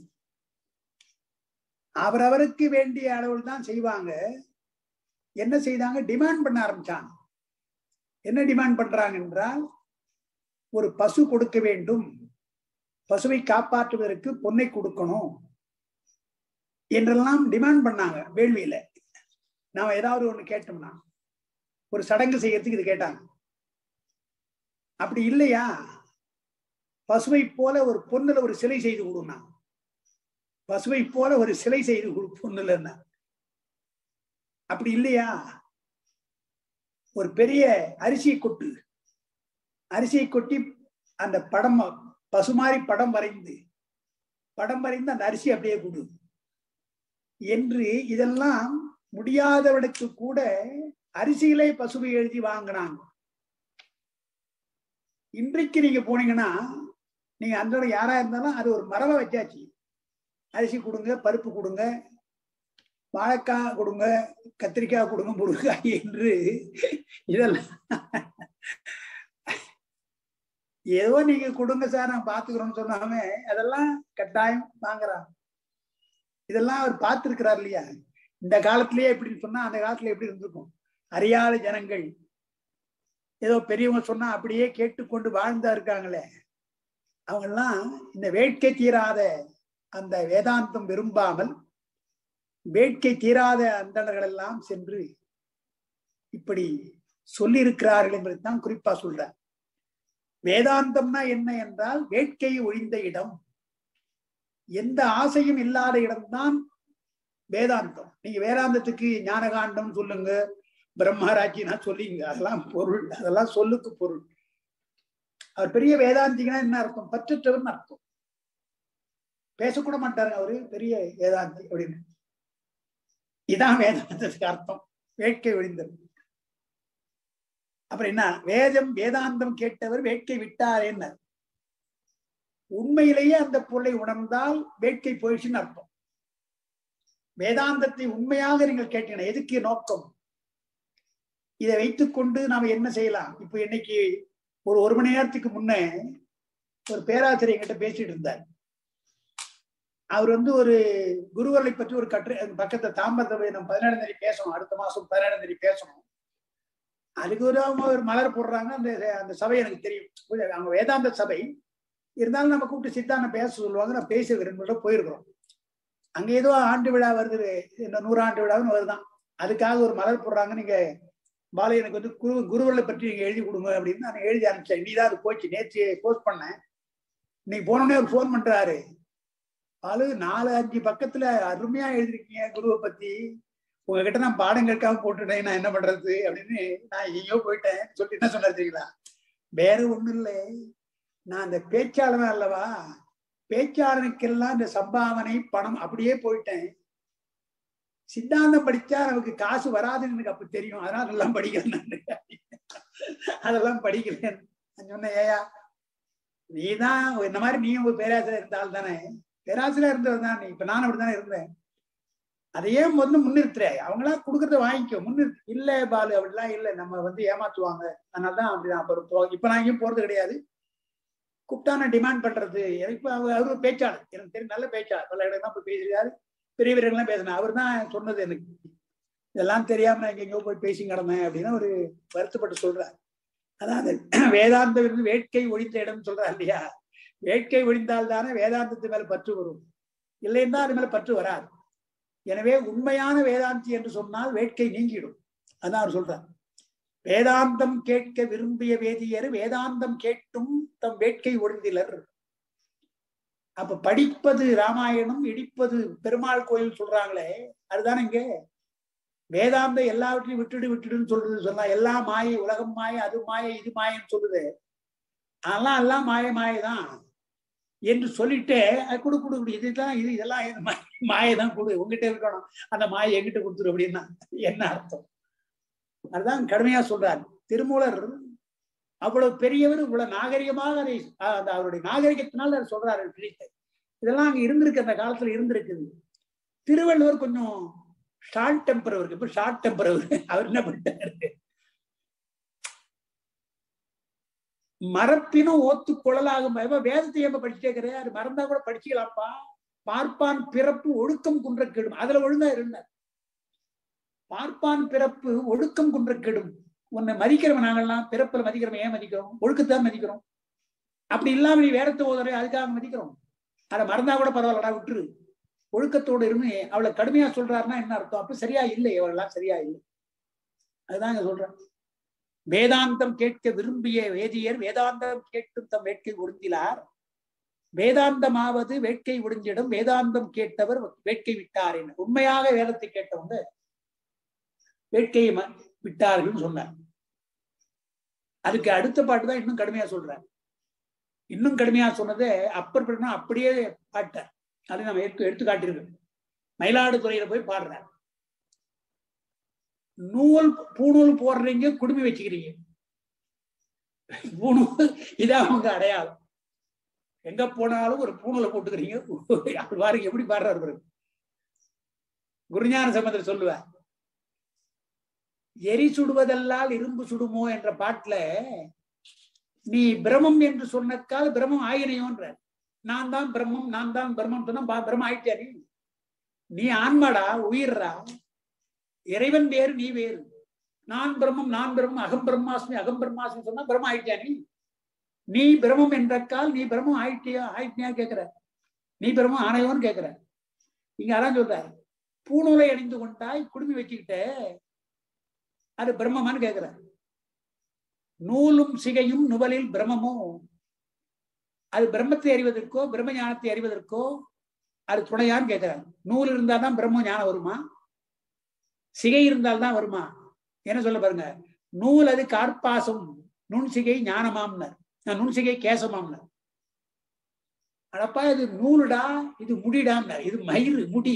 அவரவருக்கு வேண்டிய அளவில் தான் செய்வாங்க என்ன செய்தாங்க டிமாண்ட் பண்ண ஆரம்பிச்சாங்க என்ன டிமாண்ட் பண்றாங்க என்றால் ஒரு பசு கொடுக்க வேண்டும் பசுவை காப்பாற்றுவதற்கு பொன்னை கொடுக்கணும் என்றெல்லாம் டிமாண்ட் பண்ணாங்க வேள்வியில நாம ஏதாவது ஒண்ணு கேட்டோம்னா ஒரு சடங்கு செய்யறதுக்கு இது கேட்டாங்க அப்படி இல்லையா பசுவை போல ஒரு பொண்ணுல ஒரு சிலை செய்து கொடுனா பசுவை போல ஒரு சிலை செய்து கொடு பொண்ணுல அப்படி இல்லையா ஒரு பெரிய அரிசியை கொட்டு அரிசியை கொட்டி அந்த படம் பசு மாதிரி படம் வரைந்து படம் வரைந்து அந்த அரிசி அப்படியே கொடு என்று இதெல்லாம் முடியாதவனுக்கு கூட அரிசியிலே பசுவை எழுதி வாங்கினாங்க இன்றைக்கு நீங்க போனீங்கன்னா நீங்க அந்த யாரா இருந்தாலும் அது ஒரு மரபை வச்சாச்சு அரிசி கொடுங்க பருப்பு கொடுங்க வாழைக்காய் கொடுங்க கத்திரிக்காய் கொடுங்க முருங்காய் என்று இதெல்லாம் ஏதோ நீங்க கொடுங்க சார் நான் பாத்துக்கிறோம்னு சொன்னாம அதெல்லாம் கட்டாயம் வாங்குறாங்க இதெல்லாம் அவர் பார்த்திருக்கிறார் இல்லையா இந்த காலத்திலேயே எப்படின்னு சொன்னா அந்த காலத்துல எப்படி இருந்திருக்கும் அறியாத ஜனங்கள் ஏதோ பெரியவங்க சொன்னா அப்படியே கேட்டுக்கொண்டு வாழ்ந்தா இருக்காங்களே அவங்கெல்லாம் இந்த வேட்கை தீராத அந்த வேதாந்தம் விரும்பாமல் வேட்கை தீராத அந்தணர்கள் எல்லாம் சென்று இப்படி சொல்லி இருக்கிறார்கள் என்பதுதான் குறிப்பா சொல்ற வேதாந்தம்னா என்ன என்றால் வேட்கை ஒழிந்த இடம் எந்த ஆசையும் இல்லாத இடம்தான் வேதாந்தம் நீங்க வேதாந்தத்துக்கு ஞானகாண்டம் சொல்லுங்க பிரம்மராட்சினா சொல்லிங்க அதெல்லாம் பொருள் அதெல்லாம் சொல்லுக்கு பொருள் அவர் பெரிய வேதாந்திங்கன்னா என்ன அர்த்தம் பற்றற்றவர்னு அர்த்தம் பேசக்கூட மாட்டாருங்க அவரு பெரிய வேதாந்தி அப்படின்னு இதான் வேதாந்தத்துக்கு அர்த்தம் வேட்கை ஒழிந்தது அப்புறம் என்ன வேதம் வேதாந்தம் கேட்டவர் வேட்கை விட்டார் என்ன உண்மையிலேயே அந்த பொருளை உணர்ந்தால் வேட்கை போயிடுச்சுன்னு அர்த்தம் வேதாந்தத்தை உண்மையாக நீங்கள் கேட்டீங்க எதுக்கு நோக்கம் இதை வைத்துக்கொண்டு நாம என்ன செய்யலாம் இப்ப இன்னைக்கு ஒரு ஒரு மணி நேரத்துக்கு முன்னே ஒரு பேராசிரியர் கிட்ட பேசிட்டு இருந்தார் அவர் வந்து ஒரு குருவர்களை பற்றி ஒரு கட்டுரை பக்கத்தை தாம்பரத்தை நம்ம பதினேழாம் தேதி பேசணும் அடுத்த மாசம் பதினேழாம் தேதி பேசணும் அதுக்கு ஒரு அவங்க ஒரு மலர் போடுறாங்க அந்த அந்த சபை எனக்கு தெரியும் அவங்க வேதாந்த சபை இருந்தாலும் நம்ம கூப்பிட்டு சித்தாந்தம் பேச சொல்லுவாங்க நான் பேசி ரெண்டு முறை போயிருக்கிறோம் அங்க ஏதோ ஆண்டு விழா வருது இந்த நூறாண்டு விழாவுன்னு வருதான் அதுக்காக ஒரு மலர் போடுறாங்க நீங்க பாலை எனக்கு வந்து குரு குருவர்களை பற்றி நீங்க எழுதி கொடுங்க அப்படின்னு நான் எழுதி ஆரம்பிச்சேன் நீ தான் அது போச்சு நேற்று போஸ்ட் பண்ணேன் இன்னைக்கு போனோடனே ஒரு ஃபோன் பண்றாரு பாலு நாலு அஞ்சு பக்கத்துல அருமையா எழுதிருக்கீங்க குருவை பத்தி உங்ககிட்ட நான் பாடம் கேட்காம போட்டுட்டேன் நான் என்ன பண்றது அப்படின்னு நான் எங்கேயோ போயிட்டேன் சொல்லி என்ன சொன்னாரு தெரியுங்களா வேற ஒண்ணும் இல்லை நான் அந்த பேச்சாளன் அல்லவா பேச்சாளனுக்கெல்லாம் இந்த சம்பாவனை பணம் அப்படியே போயிட்டேன் சித்தாந்தம் படிச்சா நமக்கு காசு வராதுன்னு எனக்கு அப்ப தெரியும் அதனால எல்லாம் படிக்கிறேன் அதெல்லாம் படிக்கல நான் சொன்னேன் ஏயா நீதான் இந்த மாதிரி நீயும் ஒரு பேராசிரியர் இருந்தால் தானே பேராசிரியர் இருந்தவர் தான் நீ இப்ப நானும் அப்படித்தானே இருந்தேன் அதையே வந்து முன்னிறுத்துற அவங்களா கொடுக்கறத வாங்கிக்கோ முன்னிறுத்து இல்ல பாலு அப்படிலாம் இல்ல நம்ம வந்து ஏமாத்துவாங்க அதனாலதான் அப்படிதான் அப்புறம் போ இப்ப நான் எங்கேயும் போறது கிடையாது கூப்பிட்டா நான் டிமாண்ட் பண்றது எனக்கு இப்ப அவர் அவரு ஒரு பேச்சாளர் எனக்கு தெரியும் நல்ல பேச்சாளர் பல இடம் தான் போய் பேசியிருக்காரு பெரியவர்கள்லாம் பேசினேன் அவர் தான் சொன்னது எனக்கு இதெல்லாம் தெரியாம நான் எங்கெங்கயோ போய் பேசி கிடந்தேன் அப்படின்னு ஒரு வருத்தப்பட்டு சொல்றார் அதான் அந்த வேதாந்த விருந்து வேட்கை ஒழிந்த இடம் சொல்றார் இல்லையா வேட்கை ஒழிந்தால் தானே வேதாந்தத்து மேல பற்று வரும் இல்லைன்னா அது மேல பற்று வராது எனவே உண்மையான வேதாந்தி என்று சொன்னால் வேட்கை நீங்கிடும் அதான் அவர் சொல்றார் வேதாந்தம் கேட்க விரும்பிய வேதியர் வேதாந்தம் கேட்டும் தம் வேட்கை ஒழிந்திலர் அப்ப படிப்பது ராமாயணம் இடிப்பது பெருமாள் கோயில் சொல்றாங்களே அதுதானே இங்க வேதாந்த எல்லாவற்றையும் விட்டுடு விட்டுடுன்னு சொல்றது சொன்னா எல்லா மாயை உலகம் மாயை அது மாயை இது மாயன்னு சொல்லுது அதெல்லாம் எல்லாம் மாய மாயதான் என்று சொல்லிட்டு அது கொடு கொடு கொடு இதுதான் இது இதெல்லாம் இது மா- மாயை தான் கொடு உங்ககிட்ட இருக்கணும் அந்த மாயை எங்கிட்ட கொடுத்துரு அப்படின்னா என்ன அர்த்தம் அதுதான் கடுமையா சொல்றார் திருமூலர் அவ்வளவு பெரியவர் இவ்வளவு நாகரிகமாக அதை அஹ், அந்த அவருடைய நாகரிகத்தினால் அதை சொல்றாரு பிடித்த இதெல்லாம் அங்க இருந்திருக்கு அந்த காலத்துல இருந்திருக்குது திருவள்ளுவர் கொஞ்சம் ஷார்ட் டெம்பர் அவருக்கு இப்ப ஷார்ட் டெம்பர் அவரு அவர் என்ன பண்ணிட்டாரு மரப்பினும் ஓத்து குழலாகும் இப்ப வேதத்தை ஏப்ப படிச்சுட்டே கிடையாது மறந்தா கூட படிச்சுக்கலாம்ப்பா பார்ப்பான் பிறப்பு ஒழுக்கம் குன்ற கெடும் அதுல ஒழுங்கா இருந்தார் பார்ப்பான் பிறப்பு ஒழுக்கம் குன்ற கெடும் உன்னை மதிக்கிறவன் நாங்கெல்லாம் பிறப்புல மதிக்கிறவன் ஏன் மதிக்கிறோம் ஒழுக்கத்தான் மதிக்கிறோம் அப்படி இல்லாம நீ வேடத்தை ஓதுற அதுக்காக மதிக்கிறோம் அதை மறந்தா கூட பரவாயில்லடா விட்டுரு ஒழுக்கத்தோடு இருந்து அவளை கடுமையா சொல்றாருன்னா என்ன அர்த்தம் அப்ப சரியா இல்லை அவளெல்லாம் சரியா இல்லை அதுதான் இங்க சொல்றேன் வேதாந்தம் கேட்க விரும்பிய வேதியர் வேதாந்தம் கேட்டும் தம் வேட்கை ஒடுங்கிலார் வேதாந்தமாவது வேட்கை ஒடுங்கிடும் வேதாந்தம் கேட்டவர் வேட்கை விட்டார் என்ன உண்மையாக வேதத்தை கேட்டவங்க வேட்கையை ம- விட்டார்கள் சொன்னார் அதுக்கு அடுத்த பாட்டு தான் இன்னும் கடுமையா சொல்றார் இன்னும் கடுமையா சொன்னது அப்பர் பெருமான் அப்படியே பாட்டார் அதை நம்ம எடுத்து எடுத்து காட்டியிருக்கோம் மயிலாடுதுறையில போய் பாடுறார் நூல் பூணூல் போடுறீங்க குடுமி வச்சுக்கிறீங்க பூணூல் இதான் அவங்க அடையாளம் எங்க போனாலும் ஒரு பூணூலை போட்டுக்கிறீங்க அவர் பாருங்க எப்படி பாடுறாரு பாருங்க குருஞான சம்பந்தர் சொல்லுவார் எரி சுடுவதல்லால் இரும்பு சுடுமோ என்ற பாட்டுல நீ பிரம்மம் என்று சொன்னக்கால் பிரம்மம் ஆயினையோன்ற நான் தான் பிரம்மம் நான் தான் பிரம்மம் சொன்னா பா- பிரம்மம் ஆயிட்டியா நீ நீ ஆன்மாடா உயிர்றா இறைவன் வேறு நீ வேறு நான் பிரம்மம் நான் பிரம்மம் அகம் பிரம்மாஸ்மி அகம் பிரம்மாஸ்மி சொன்னா பிரம்மம் ஆயிட்டியா நீ நீ பிரம்மம் என்றக்கால் நீ பிரம்மம் ஆயிட்டியா ஆயிட்டியா கேக்குற நீ பிரம்மம் ஆணையோன்னு கேக்குற இங்க அதான் சொல்ற பூநூலை அணிந்து கொண்டாய் குடுமி வச்சுக்கிட்ட அது பிரம்மமான்னு கேக்குற நூலும் சிகையும் நுவலில் பிரம்மமும் அது பிரம்மத்தை அறிவதற்கோ பிரம்ம ஞானத்தை அறிவதற்கோ அது துணையான்னு கேட்கிறார் நூல் இருந்தால்தான் பிரம்ம ஞானம் வருமா சிகை இருந்தால்தான் வருமா என்ன சொல்ல பாருங்க நூல் அது கார்பாசம் நுண்சிகை ஞானமாம்னர் அஹ் நுண்சிகை கேசமாம்னர் அடப்பா இது நூலுடா இது முடிடாம்னர் இது மயிறு முடி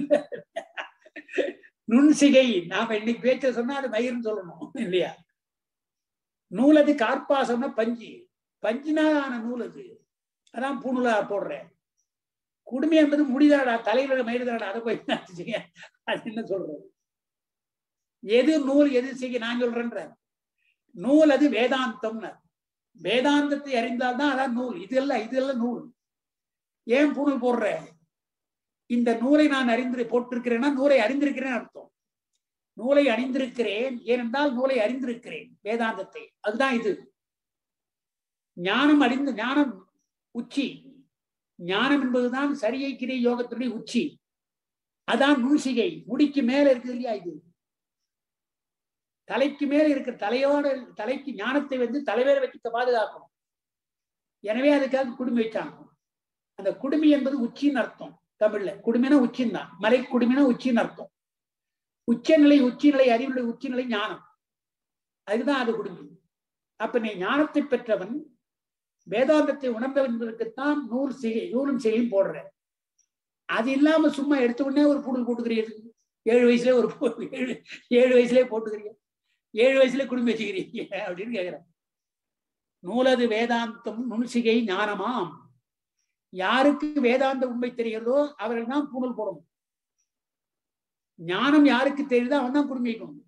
நுண்சிகை நாம இன்னைக்கு பேச்ச சொன்னா அது மயிர்னு சொல்லணும் இல்லையா நூல் அது கார்பாசம்னா பஞ்சு பஞ்சினால் ஆன நூல் அது அதான் பூணூலா போடுறேன் குடுமி என்பது முடிதாடா தலையில மயிறுதாடா அதை போய் என்ன செய்ய? அது என்ன சொல்றது எது நூல் எது செய்ய நான் சொல்றேன்ற நூல் அது வேதாந்தம்னு வேதாந்தத்தை அறிந்தால்தான் அதான் நூல் இது எல்லாம் இது எல்லாம் நூல் ஏன் பூணூல் போடுற இந்த நூலை நான் அறிந்து போட்டிருக்கிறேன்னா நூலை அறிந்திருக்கிறேன் அர்த்தம் நூலை அணிந்திருக்கிறேன் ஏனென்றால் நூலை அறிந்திருக்கிறேன் வேதாந்தத்தை அதுதான் இது ஞானம் அறிந்து ஞானம் உச்சி ஞானம் என்பதுதான் சரியை கிரை யோகத்தினுடைய உச்சி அதான் நுண்சிகை முடிக்கு மேல இருக்குது இல்லையா இது தலைக்கு மேல இருக்கிற தலையோட தலைக்கு ஞானத்தை வந்து தலைவேல வச்சு பாதுகாக்கணும் எனவே அதுக்காக குடுமி வச்சாங்க அந்த குடுமி என்பது உச்சின்னு அர்த்தம் தமிழ்ல குடுமினா உச்சின் தான் மலை குடுமினா உச்சின்னு அர்த்தம் உச்சநிலை உச்சிநிலை அறிவுடைய உச்சிநிலை ஞானம் அதுதான் அது குடுமி அப்ப நீ ஞானத்தை பெற்றவன் வேதாந்தத்தை உணர்ந்தவன் என்பதற்குத்தான் நூல் சிகை நூலும் சிகையும் போடுற அது இல்லாம சும்மா எடுத்த உடனே ஒரு பூடல் போட்டுக்கிறீர்கள் ஏழு வயசுல ஒரு பூ- ஏழு ஏழு வயசுலயே போட்டுக்கிறீங்க ஏழு வயசுல குடும்பம் வச்சுக்கிறீங்க அப்படின்னு கேக்குறேன் நூலது வேதாந்தம் நுண்சிகை ஞானமாம் யாருக்கு வேதாந்த உண்மை தெரிகிறதோ அவர்கள் தான் பூணல் போடணும் ஞானம் யாருக்கு தெரியுதோ அவன் தான் குடும்பம் வைக்கணும்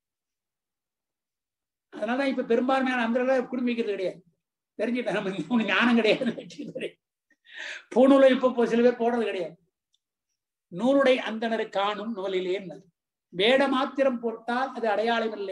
அதனாலதான் இப்ப பெரும்பான்மையான அந்த குடும்பம் வைக்கிறது கிடையாது தெரிஞ்சுட்டேன் நம்ம உனக்கு ஞானம் கிடையாது பூணூலை இப்ப சில பேர் போடுறது கிடையாது நூலுடை அந்தனரை காணும் நூலிலே வேட மாத்திரம் போட்டால் அது அடையாளம் இல்லை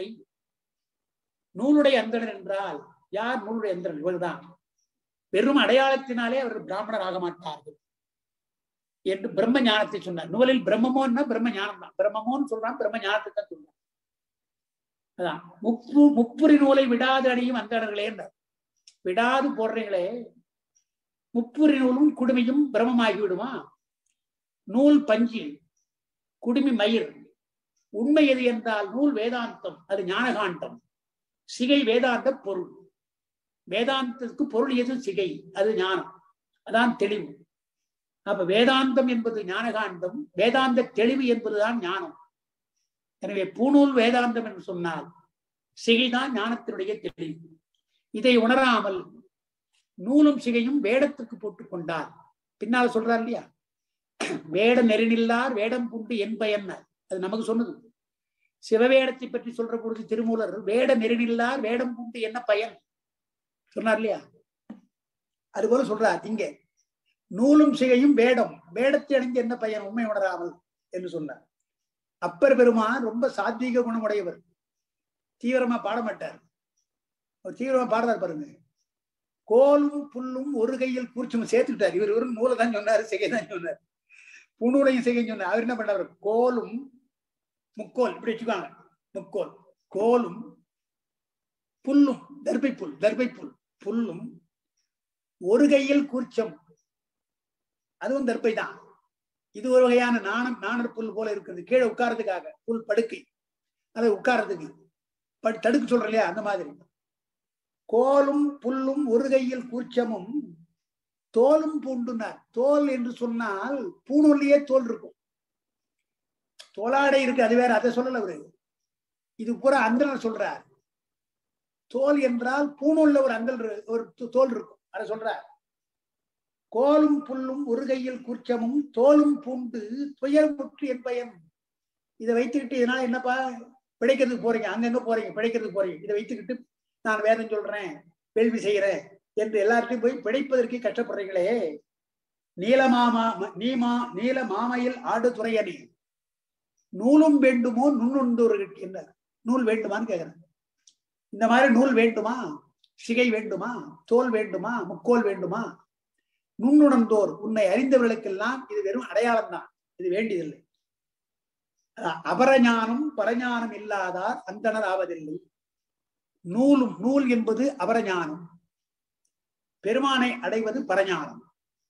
நூலுடைய அந்தனர் என்றால் யார் நூலுடைய அந்தனர் இவர்தான் வெறும் அடையாளத்தினாலே அவர் பிராமணர் ஆக மாட்டார்கள் என்று பிரம்ம ஞானத்தை சொன்னார் நூலில் பிரம்மமோன்னா பிரம்ம ஞானம் தான் பிரம்மமோன்னு சொல்றான் பிரம்ம ஞானத்தை தான் சொல்றான் அதான் முப்பு முப்புரி நூலை விடாது அணியும் அந்தணர்களே விடாது போடுறீங்களே முப்புரி நூலும் குடுமையும் பிரமமாகி விடுமா நூல் பஞ்சு குடுமி மயிர் உண்மை எது என்றால் நூல் வேதாந்தம் அது ஞானகாண்டம் சிகை வேதாந்த பொருள் வேதாந்தத்துக்கு பொருள் எது சிகை அது ஞானம் அதான் தெளிவு அப்ப வேதாந்தம் என்பது ஞானகாண்டம் வேதாந்த தெளிவு என்பதுதான் ஞானம் எனவே பூநூல் வேதாந்தம் என்று சொன்னால் சிகைதான் ஞானத்தினுடைய தெளிவு இதை உணராமல் நூலும் சிகையும் வேடத்துக்கு போட்டுக் கொண்டார் பின்னால் சொல்றார் இல்லையா வேட நெறிநில்லார் வேடம் புண்டு என் பயன் அது நமக்கு சொன்னது சிவவேடத்தை பற்றி சொல்ற பொழுது திருமூலர் வேட நெறிநில்லார் வேடம் புண்டு என்ன பயன் சொன்னார் இல்லையா அது போல சொல்றார் இங்கே நூலும் சிகையும் வேடம் வேடத்தை அணிந்து என்ன பயன் உண்மை உணராமல் என்று சொன்னார் அப்பர் பெருமான் ரொம்ப சாத்வீக குணமுடையவர் தீவிரமா பாட மாட்டார் அவர் தீவிரமா பாடுறார் பாருங்க கோலும் புல்லும் ஒரு கையில் கூர்ச்சும் சேர்த்துட்டார் இவர் ஒரு நூலை தான் சொன்னாரு சிகை தான் சொன்னார் புண்ணுடையும் சிகைன்னு சொன்னார் அவர் என்ன பண்ணார் கோலும் முக்கோல் இப்படி வச்சுக்காங்க முக்கோல் கோலும் புல்லும் தர்பை புல் தர்பை புல் புல்லும் ஒரு கையில் கூர்ச்சம் அதுவும் தர்பை தான் இது ஒரு வகையான நாணம் நாணர் புல் போல இருக்குது கீழே உட்கார்றதுக்காக புல் படுக்கை அதை உட்கார்றதுக்கு படு தடுக்க சொல்ற இல்லையா அந்த மாதிரி கோலும் புல்லும் ஒரு கையில் கூர்ச்சமும் தோலும் பூண்டுனார் தோல் என்று சொன்னால் பூணூல்லையே தோல் இருக்கும் தோலாடை இருக்கு அது வேற அதை சொல்லல அவரு இது பூரா அந்தனர் சொல்றார் தோல் என்றால் பூணூல்ல ஒரு அந்தல் ஒரு தோல் இருக்கும் அதை சொல்றார் கோலும் புல்லும் ஒரு கையில் கூர்ச்சமும் தோலும் பூண்டு துயர் முற்று என் பயன் இதை வைத்துக்கிட்டு இதனால என்னப்பா பிழைக்கிறதுக்கு போறீங்க அங்கங்க போறீங்க பிழைக்கிறதுக்கு போறீங்க இதை வைத்துக்கிட்டு நான் வேதம் சொல்றேன் வேள்வி செய்யறேன் என்று எல்லார்ட்டையும் போய் பிழைப்பதற்கு கஷ்டப்படுறீங்களே நீலமாமா நீமா நீல மாமையில் ஆடு துறையணி நூலும் வேண்டுமோ நுண்ணுண்டோர் என்ன நூல் வேண்டுமான்னு கேக்குறேன் இந்த மாதிரி நூல் வேண்டுமா சிகை வேண்டுமா தோல் வேண்டுமா முக்கோல் வேண்டுமா நுண்ணுணர்ந்தோர் உன்னை அறிந்தவர்களுக்கெல்லாம் இது வெறும் அடையாளம் தான் இது வேண்டியதில்லை அபரஞானம் பரஞானம் இல்லாதார் அந்தனர் ஆவதில்லை நூலும் நூல் என்பது அபரஞானம் பெருமானை அடைவது பரஞானம்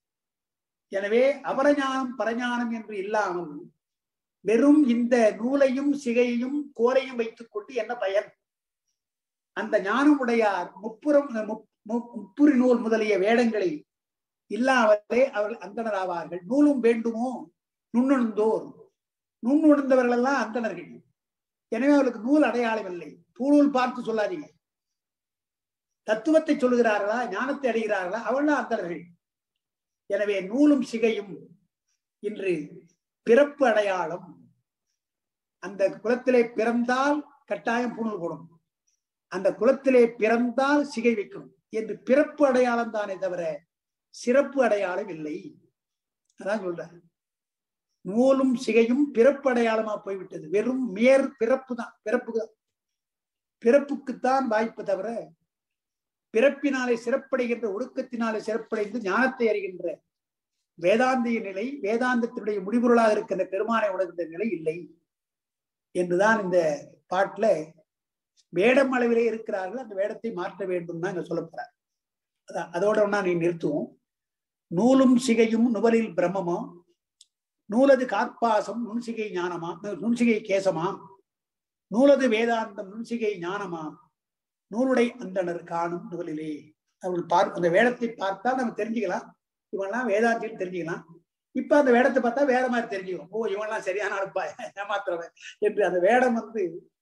எனவே அபரஞானம் பரஞானம் என்று இல்லாமல் வெறும் இந்த நூலையும் சிகையையும் கோரையும் வைத்துக் கொண்டு என்ன பயன் அந்த ஞானம் உடையார் முப்புறம் முப்புரி நூல் முதலிய வேடங்களை இல்லாமலே அவர்கள் அந்தனர் ஆவார்கள் நூலும் வேண்டுமோ நுண்ணுணர்ந்தோர் நுண்ணுணர்ந்தவர்கள் எல்லாம் அந்தனர்கள் எனவே அவர்களுக்கு நூல் அடையாளம் இல்லை பூநூல் பார்த்து சொல்லாதீங்க தத்துவத்தை சொல்லுகிறார்களா ஞானத்தை அடைகிறார்களா அவள்லாம் அந்தனர்கள் எனவே நூலும் சிகையும் இன்று பிறப்பு அடையாளம் அந்த குலத்திலே பிறந்தால் கட்டாயம் பூணூல் போடும் அந்த குலத்திலே பிறந்தால் சிகை வைக்கணும் என்று பிறப்பு அடையாளம் தானே தவிர சிறப்பு அடையாளம் இல்லை அதான் சொல்ற நூலும் சிகையும் பிறப்பு அடையாளமா போய்விட்டது வெறும் மேற் பிறப்பு தான் பிறப்பு தான் பிறப்புக்குத்தான் வாய்ப்பு தவிர பிறப்பினாலே சிறப்படைகின்ற ஒடுக்கத்தினாலே சிறப்படைந்து ஞானத்தை அறிகின்ற வேதாந்திய நிலை வேதாந்தத்தினுடைய முடிவுகளாக இருக்கின்ற பெருமானை உணர்கின்ற நிலை இல்லை என்றுதான் இந்த பாட்டுல வேடம் அளவிலே இருக்கிறார்கள் அந்த வேடத்தை மாற்ற வேண்டும் தான் இங்க சொல்ல போறார் அதோட ஒன்னா நீ நிறுத்துவோம் நூலும் சிகையும் நுவலில் பிரம்மமோ நூலது கார்ப்பாசம் நுண்சிகை ஞானமா நுண்சிகை கேசமா நூலது வேதாந்தம் நுண்சிகை ஞானமா நூலுடை அந்தனர் காணும் நுவலிலே அவர்கள் பார் அந்த வேடத்தை பார்த்தால் நம்ம தெரிஞ்சுக்கலாம் இவன்லாம் வேதாந்தின்னு தெரிஞ்சுக்கலாம் இப்ப அந்த வேடத்தை பார்த்தா வேற மாதிரி தெரிஞ்சுக்கும் ஓ இவன்லாம் சரியான ஆளுப்பா ஏமாத்துறவன் என்று அந்த வேடம் வந்து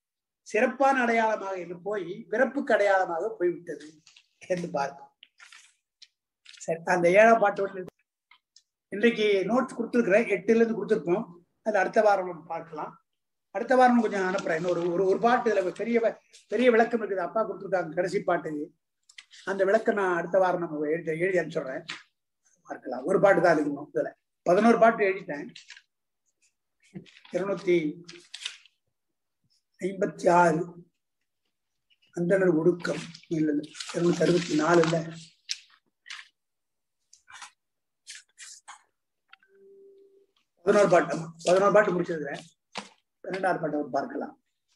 சிறப்பான அடையாளமாக என்று போய் பிறப்புக்கு அடையாளமாக போய்விட்டது என்று பார்ப்போம் சரி அந்த ஏழாம் பாட்டு ஒன்று இன்றைக்கு நோட்ஸ் கொடுத்துருக்குறேன் எட்டுல இருந்து கொடுத்துருக்கோம் அது அடுத்த வாரம் நம்ம பார்க்கலாம் அடுத்த வாரம் கொஞ்சம் அனுப்புறேன் இன்னொரு ஒரு ஒரு பாட்டு இதுல பெரிய வ- பெரிய விளக்கம் இருக்குது அப்பா கொடுத்துருக்காங்க கடைசி பாட்டுக்கு அந்த விளக்கம் நான் அடுத்த வாரம் நம்ம எழுதி எழுதி அனுப்பிச்சுடுறேன் பார்க்கலாம் ஒரு பாட்டு தான் இருக்கணும் இதுல பதினோரு பாட்டு எழுதிட்டேன் இருநூத்தி ஐம்பத்தி ஆறு அந்தனர் ஒடுக்கம் இல்ல இல்ல இருநூத்தி அறுபத்தி நாலு இல்ல பதினோரு பாட்டு ஆமா. பதினோரு பாட்டு முடிச்சிருக்கிறேன் பன்னெண்டாவது பாட்டை ஒரு பார்க்கலாம்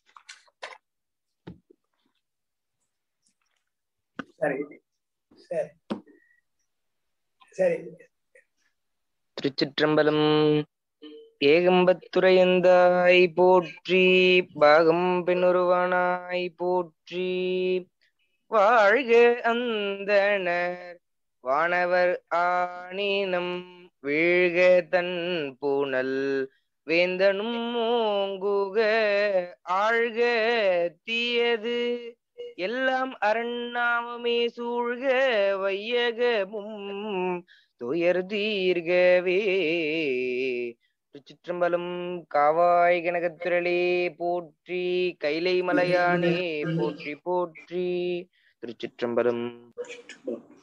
சரி சரி சரி திருச்சிற்றம்பலம் ஏகம்பத்துரையந்தாய் போற்றி பாகம் பெண்ணுருவானாய் போற்றி வாழ்க அந்தணர் வானவர் ஆணினம் வீழ்க தன் பூனல் வேந்தனும் ஓங்குக ஆழ்க தீயது எல்லாம் அரண்நாமமே சூழ்க வையகமும் துயர் தீர்கவே திருச்சிற்றம்பலம் காவாய் கனகத்திரளே போற்றி கைலை மலையானே போற்றி போற்றி திருச்சிற்றம்பலம் சுற்றுப்புறம்.